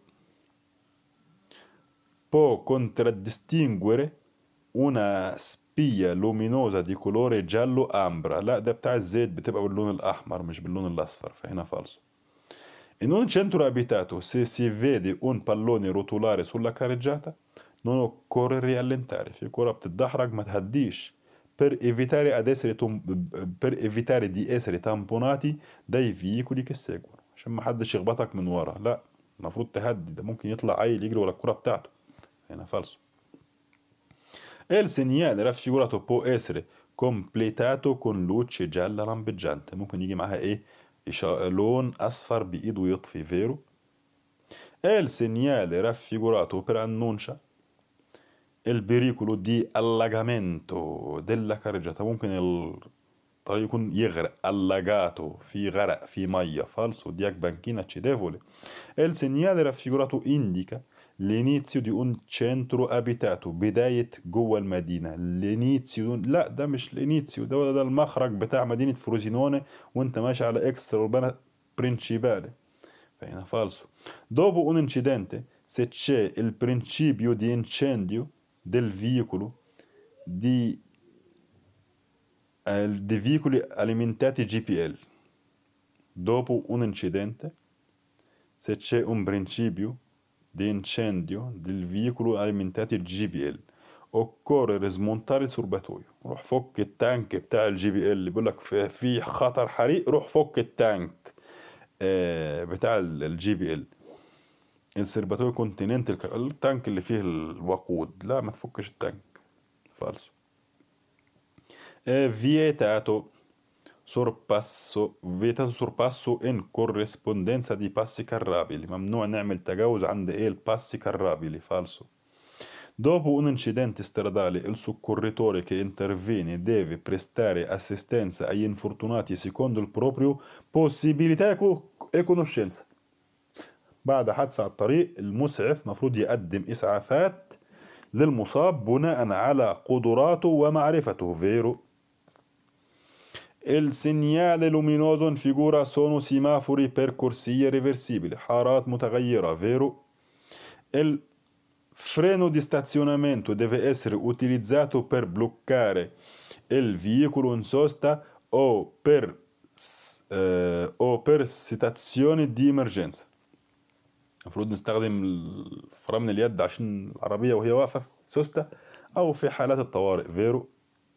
può contraddistinguere una spia luminosa di colore giallo ambra لا ده بتاع الزيت بتبقى باللون الأحمر مش باللون الأصفر فهنا فالصو In un centro abitato, se si vede un pallone rotolare sulla carreggiata, non occorre riallentare. في كرة بتتدحرج ما تهديش. Per evitare, ad essere tom- per evitare di essere tamponati dai veicoli che seguono. عشان ما حدش يخبطك من ورا. لا المفروض تهدي ده ممكن يطلع عيل يجري ورا الكرة بتاعته. هنا فالصو. Il segnale raffigurato può essere completato con luce gialla lampeggiante. ممكن يجي معاها ايه؟ إشا- لون أصفر بإيده يطفي فيرو. Il segnale raffigurato preannuncia il pericolo di allagamento della carreggiata ممكن الطريق يكون يغرق allagato في غرق في مية falso دياك banchina cedevole il segnale raffigurato indica l'inizio di un centro abitato بداية جوه المدينة l'inizio لا ده مش l'inizio ده ده المخرج بتاع مدينة فروزينوني وانت ماشي على اكسترا اوربانا برينشيبالي فهنا falso dopo un incidente se c'è il principio di incendio del veicolo di, eh, di veicoli alimentati GPL dopo un incidente, se c'è un principio di incendio del veicolo alimentato GPL occorre smontare السرباتويو روح فك التانك بتاع الجي بي ال بيقول لك في خطر حريق روح فك التانك بتاع الجي بي ال السرباتويو كونتيننتال التانك اللي فيه الوقود لا ما تفكش التانك فالسو vietato sorpasso vietato sorpasso in corrispondenza di passi carrabili ممنوع نعمل تجاوز عند ايه الباسي carrabili فالسو Dopo un incidente stradale il soccorritore che interviene deve prestare assistenza agli infortunati secondo il proprio possibilità e conoscenza بعد حادثة على الطريق المسعف مفروض يقدم إسعافات للمصاب بناء على قدراته ومعرفته vero Il segnale luminoso in figura sono semafori per corsie reversibili حارات متغيرة vero Il freno di stazionamento deve essere utilizzato per bloccare il veicolo in sosta o per, eh, o per situazioni di emergenza المفروض نستخدم فرامل اليد عشان العربية وهي واقفة في سوستة أو في حالات الطوارئ فيرو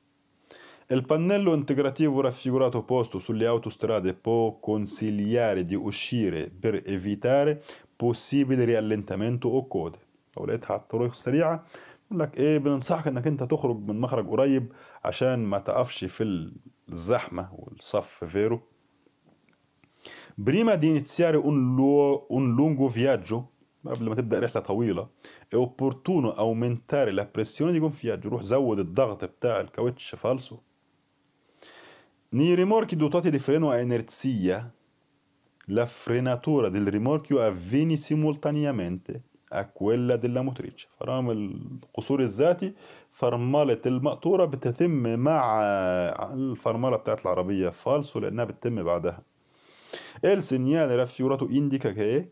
Il pannello integrativo raffigurato posto sulle autostrade può consigliare di uscire per evitare possibile rallentamento o code لو لقيتها على الطرق السريعة يقول لك ايه بننصحك انك انت تخرج من مخرج قريب عشان ما تقفش في الزحمة والصف فيرو بريما دي iniziare un, lu- un lungo viaggio قبل ما تبدأ رحلة طويلة è opportuno aumentare la pressione di gonfiaggio روح زود الضغط بتاع الكاوتش فالسو Nei rimorchi dotati di freno a inerzia, la frenatura del rimorchio avviene simultaneamente a quella della motrice فرامل القصور الذاتي فرملة المقطورة بتتم مع الفرملة بتاعت العربية فالسو لأنها بتتم بعدها Il segnale raffigurato indica che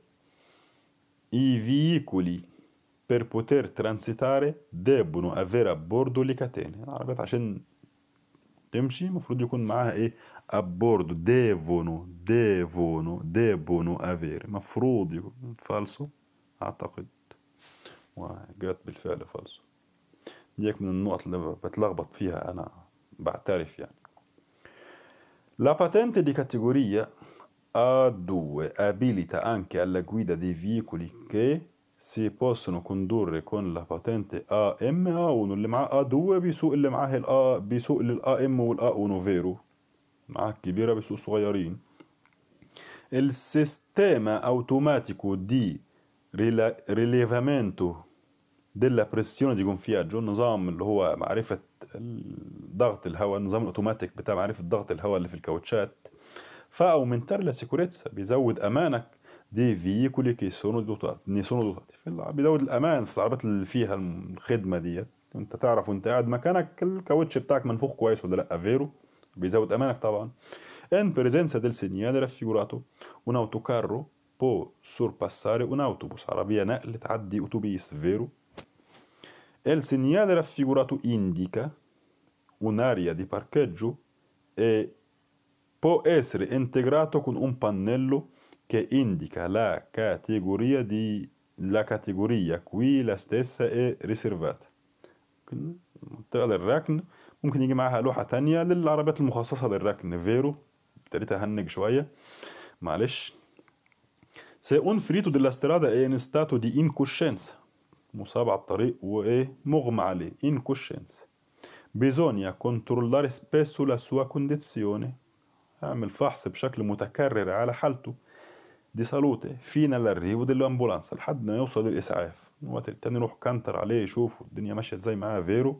i veicoli per poter transitare debbono avere a bordo le catene العربيات عشان تمشي المفروض يكون معاها ايه ابوردو ديفونو ديفونو ديبونو افير مفروض يكون فالسو اعتقد وجات بالفعل فالسو ديك من النقط اللي بتلخبط فيها انا بعترف يعني La patente di categoria A2 abilita anche alla guida dei veicoli che si possono condurre con la patente AM A1 اللي معاه A2 بيسوق اللي معاه ال A بيسوق لل AM وال A1 فيرو معاه الكبيرة بيسوق صغيرين Il sistema automatico di rila- rilevamento della pressione di gonfiaggio النظام اللي هو معرفة ضغط الهواء النظام الأوتوماتيك بتاع معرفة ضغط الهواء اللي في الكاوتشات fa aumentare la sicurezza بيزود أمانك دي فييكولي كي سونو دوتات ني سونو دوتات في الع- بيزود الأمان في العربيات اللي فيها الخدمة ديت انت تعرف وانت قاعد مكانك الكاوتش بتاعك منفوخ كويس ولا لا فيرو بيزود أمانك طبعا in presenza del segnale raffigurato un autocarro può sorpassare un autobus عربية نقل تعدي أتوبيس فيرو Il segnale raffigurato indica un'area di parcheggio e può essere integrato con un pannello che indica la categoria di la categoria qui la stessa è riservata ممكن منطقة للركن ممكن يجي معاها لوحة تانية للعربيات المخصصة للركن فيرو ابتديت أهنج شوية معلش Se un ferito della strada è in stato di incoscienza مصاب على الطريق وإيه مغمى عليه incoscienza bisogna controllare spesso la sua condizione اعمل فحص بشكل متكرر على حالته دي salute fino all'arrivo dell'ambulanza لحد ما يوصل الإسعاف الوقت التاني يروح كانتر عليه يشوفوا الدنيا ماشية ازاي معاه فيرو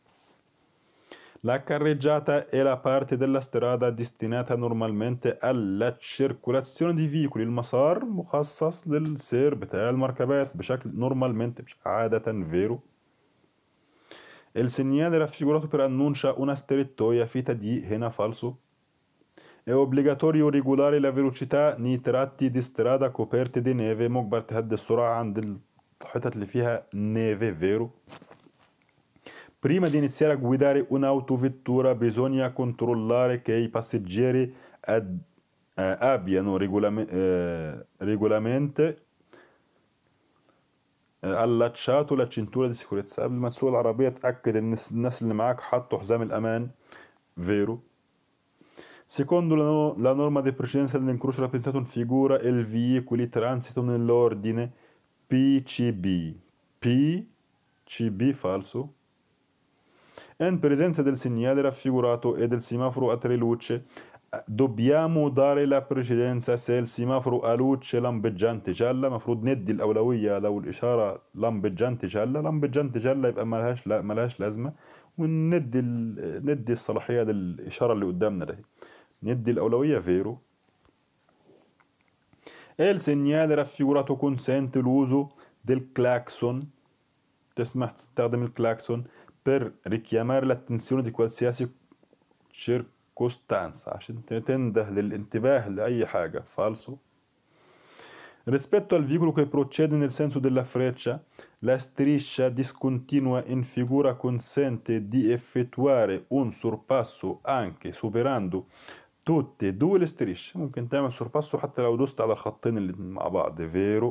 La carreggiata è la parte della strada destinata normalmente alla circolazione di veicoli المسار مخصص للسير بتاع المركبات بشكل normalmente مش عادة فيرو Il segnale raffigurato per annuncia una strettoia fita di هنا falso È obbligatorio regolare la velocità nei tratti di strada coperti di neve مجبر تهدي السرعة عند الحتت اللي فيها neve vero Prima di iniziare a guidare un'autovettura bisogna controllare che i passeggeri ad- abbiano regolarmente allacciato la cintura di sicurezza قبل ما تسوق العربية تأكد إن الناس اللي معاك حطوا حزام الأمان vero Secondo la, norma di precedenza dell'incrocio rappresentato in figura, i veicoli transitano nell'ordine PCB. PCB falso. In presenza del segnale raffigurato e del semaforo a tre luci, dobbiamo dare la precedenza se il semaforo a luce lampeggiante gialla المفروض ندي الأولوية لو الإشارة lampeggiante gialla lampeggiante gialla يبقى ملهاش لا ملهاش لازمة وندي ندي الصلاحية للإشارة اللي قدامنا ده ندي الأولوية vero il segnale raffigurato consente l'uso del clacson تسمح تستخدم الكلاكسون per richiamare l'attenzione di qualsiasi circostanza عشان تنده للانتباه لأي حاجة falso Rispetto al veicolo che procede nel senso della freccia, la striscia discontinua in figura consente di effettuare un sorpasso anche superando tutte e due le strisce ممكن تعمل سورباسو حتى لو دوست على الخطين اللي مع بعض vero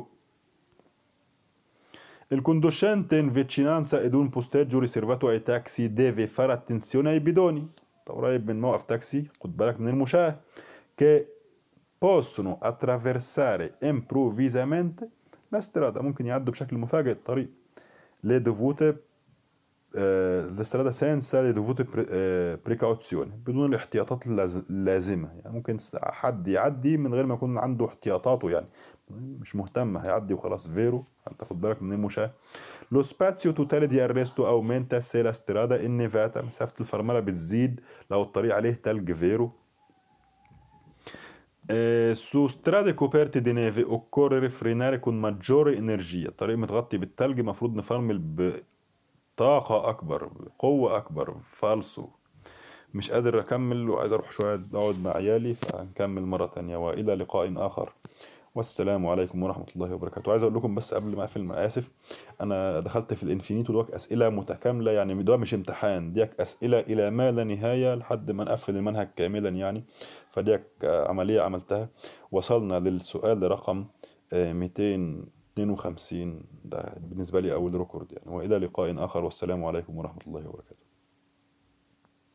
Il conducente in vicinanza ed un posteggio riservato ai taxi deve fare attenzione ai bidoni قريب من موقف تاكسي خد بالك من المشاة che possono attraversare improvvisamente la strada ممكن يعدوا بشكل مفاجئ الطريق le dovute الاسترادة سينسا le dovute precauzioni بدون الاحتياطات اللازمة يعني ممكن حد يعدي من غير ما يكون عنده احتياطاته يعني مش مهتم هيعدي وخلاص فيرو تاخد بالك من المشاة لو سباتيو توتالي دي اريستو aumenta se la strada è nevata مسافة الفرملة بتزيد لو الطريق عليه تلج فيرو su strade coperte di neve occorre frenare con maggiore energia الطريق متغطي بالتلج المفروض نفرمل بطاقة أكبر بقوة أكبر فالسو مش قادر أكمل وعايز أروح شوية أقعد مع عيالي فهنكمل مرة تانية وإلى لقاء آخر والسلام عليكم ورحمة الله وبركاته عايز أقول لكم بس قبل ما أقفل أنا آسف أنا دخلت في الإنفينيتو دوك أسئلة متكاملة يعني ده مش امتحان ديك أسئلة إلى ما لا نهاية لحد ما نقفل المنهج كاملا يعني فديك عملية عملتها وصلنا للسؤال رقم 252 ده بالنسبة لي أول ريكورد يعني وإلى لقاء آخر والسلام عليكم ورحمة الله وبركاته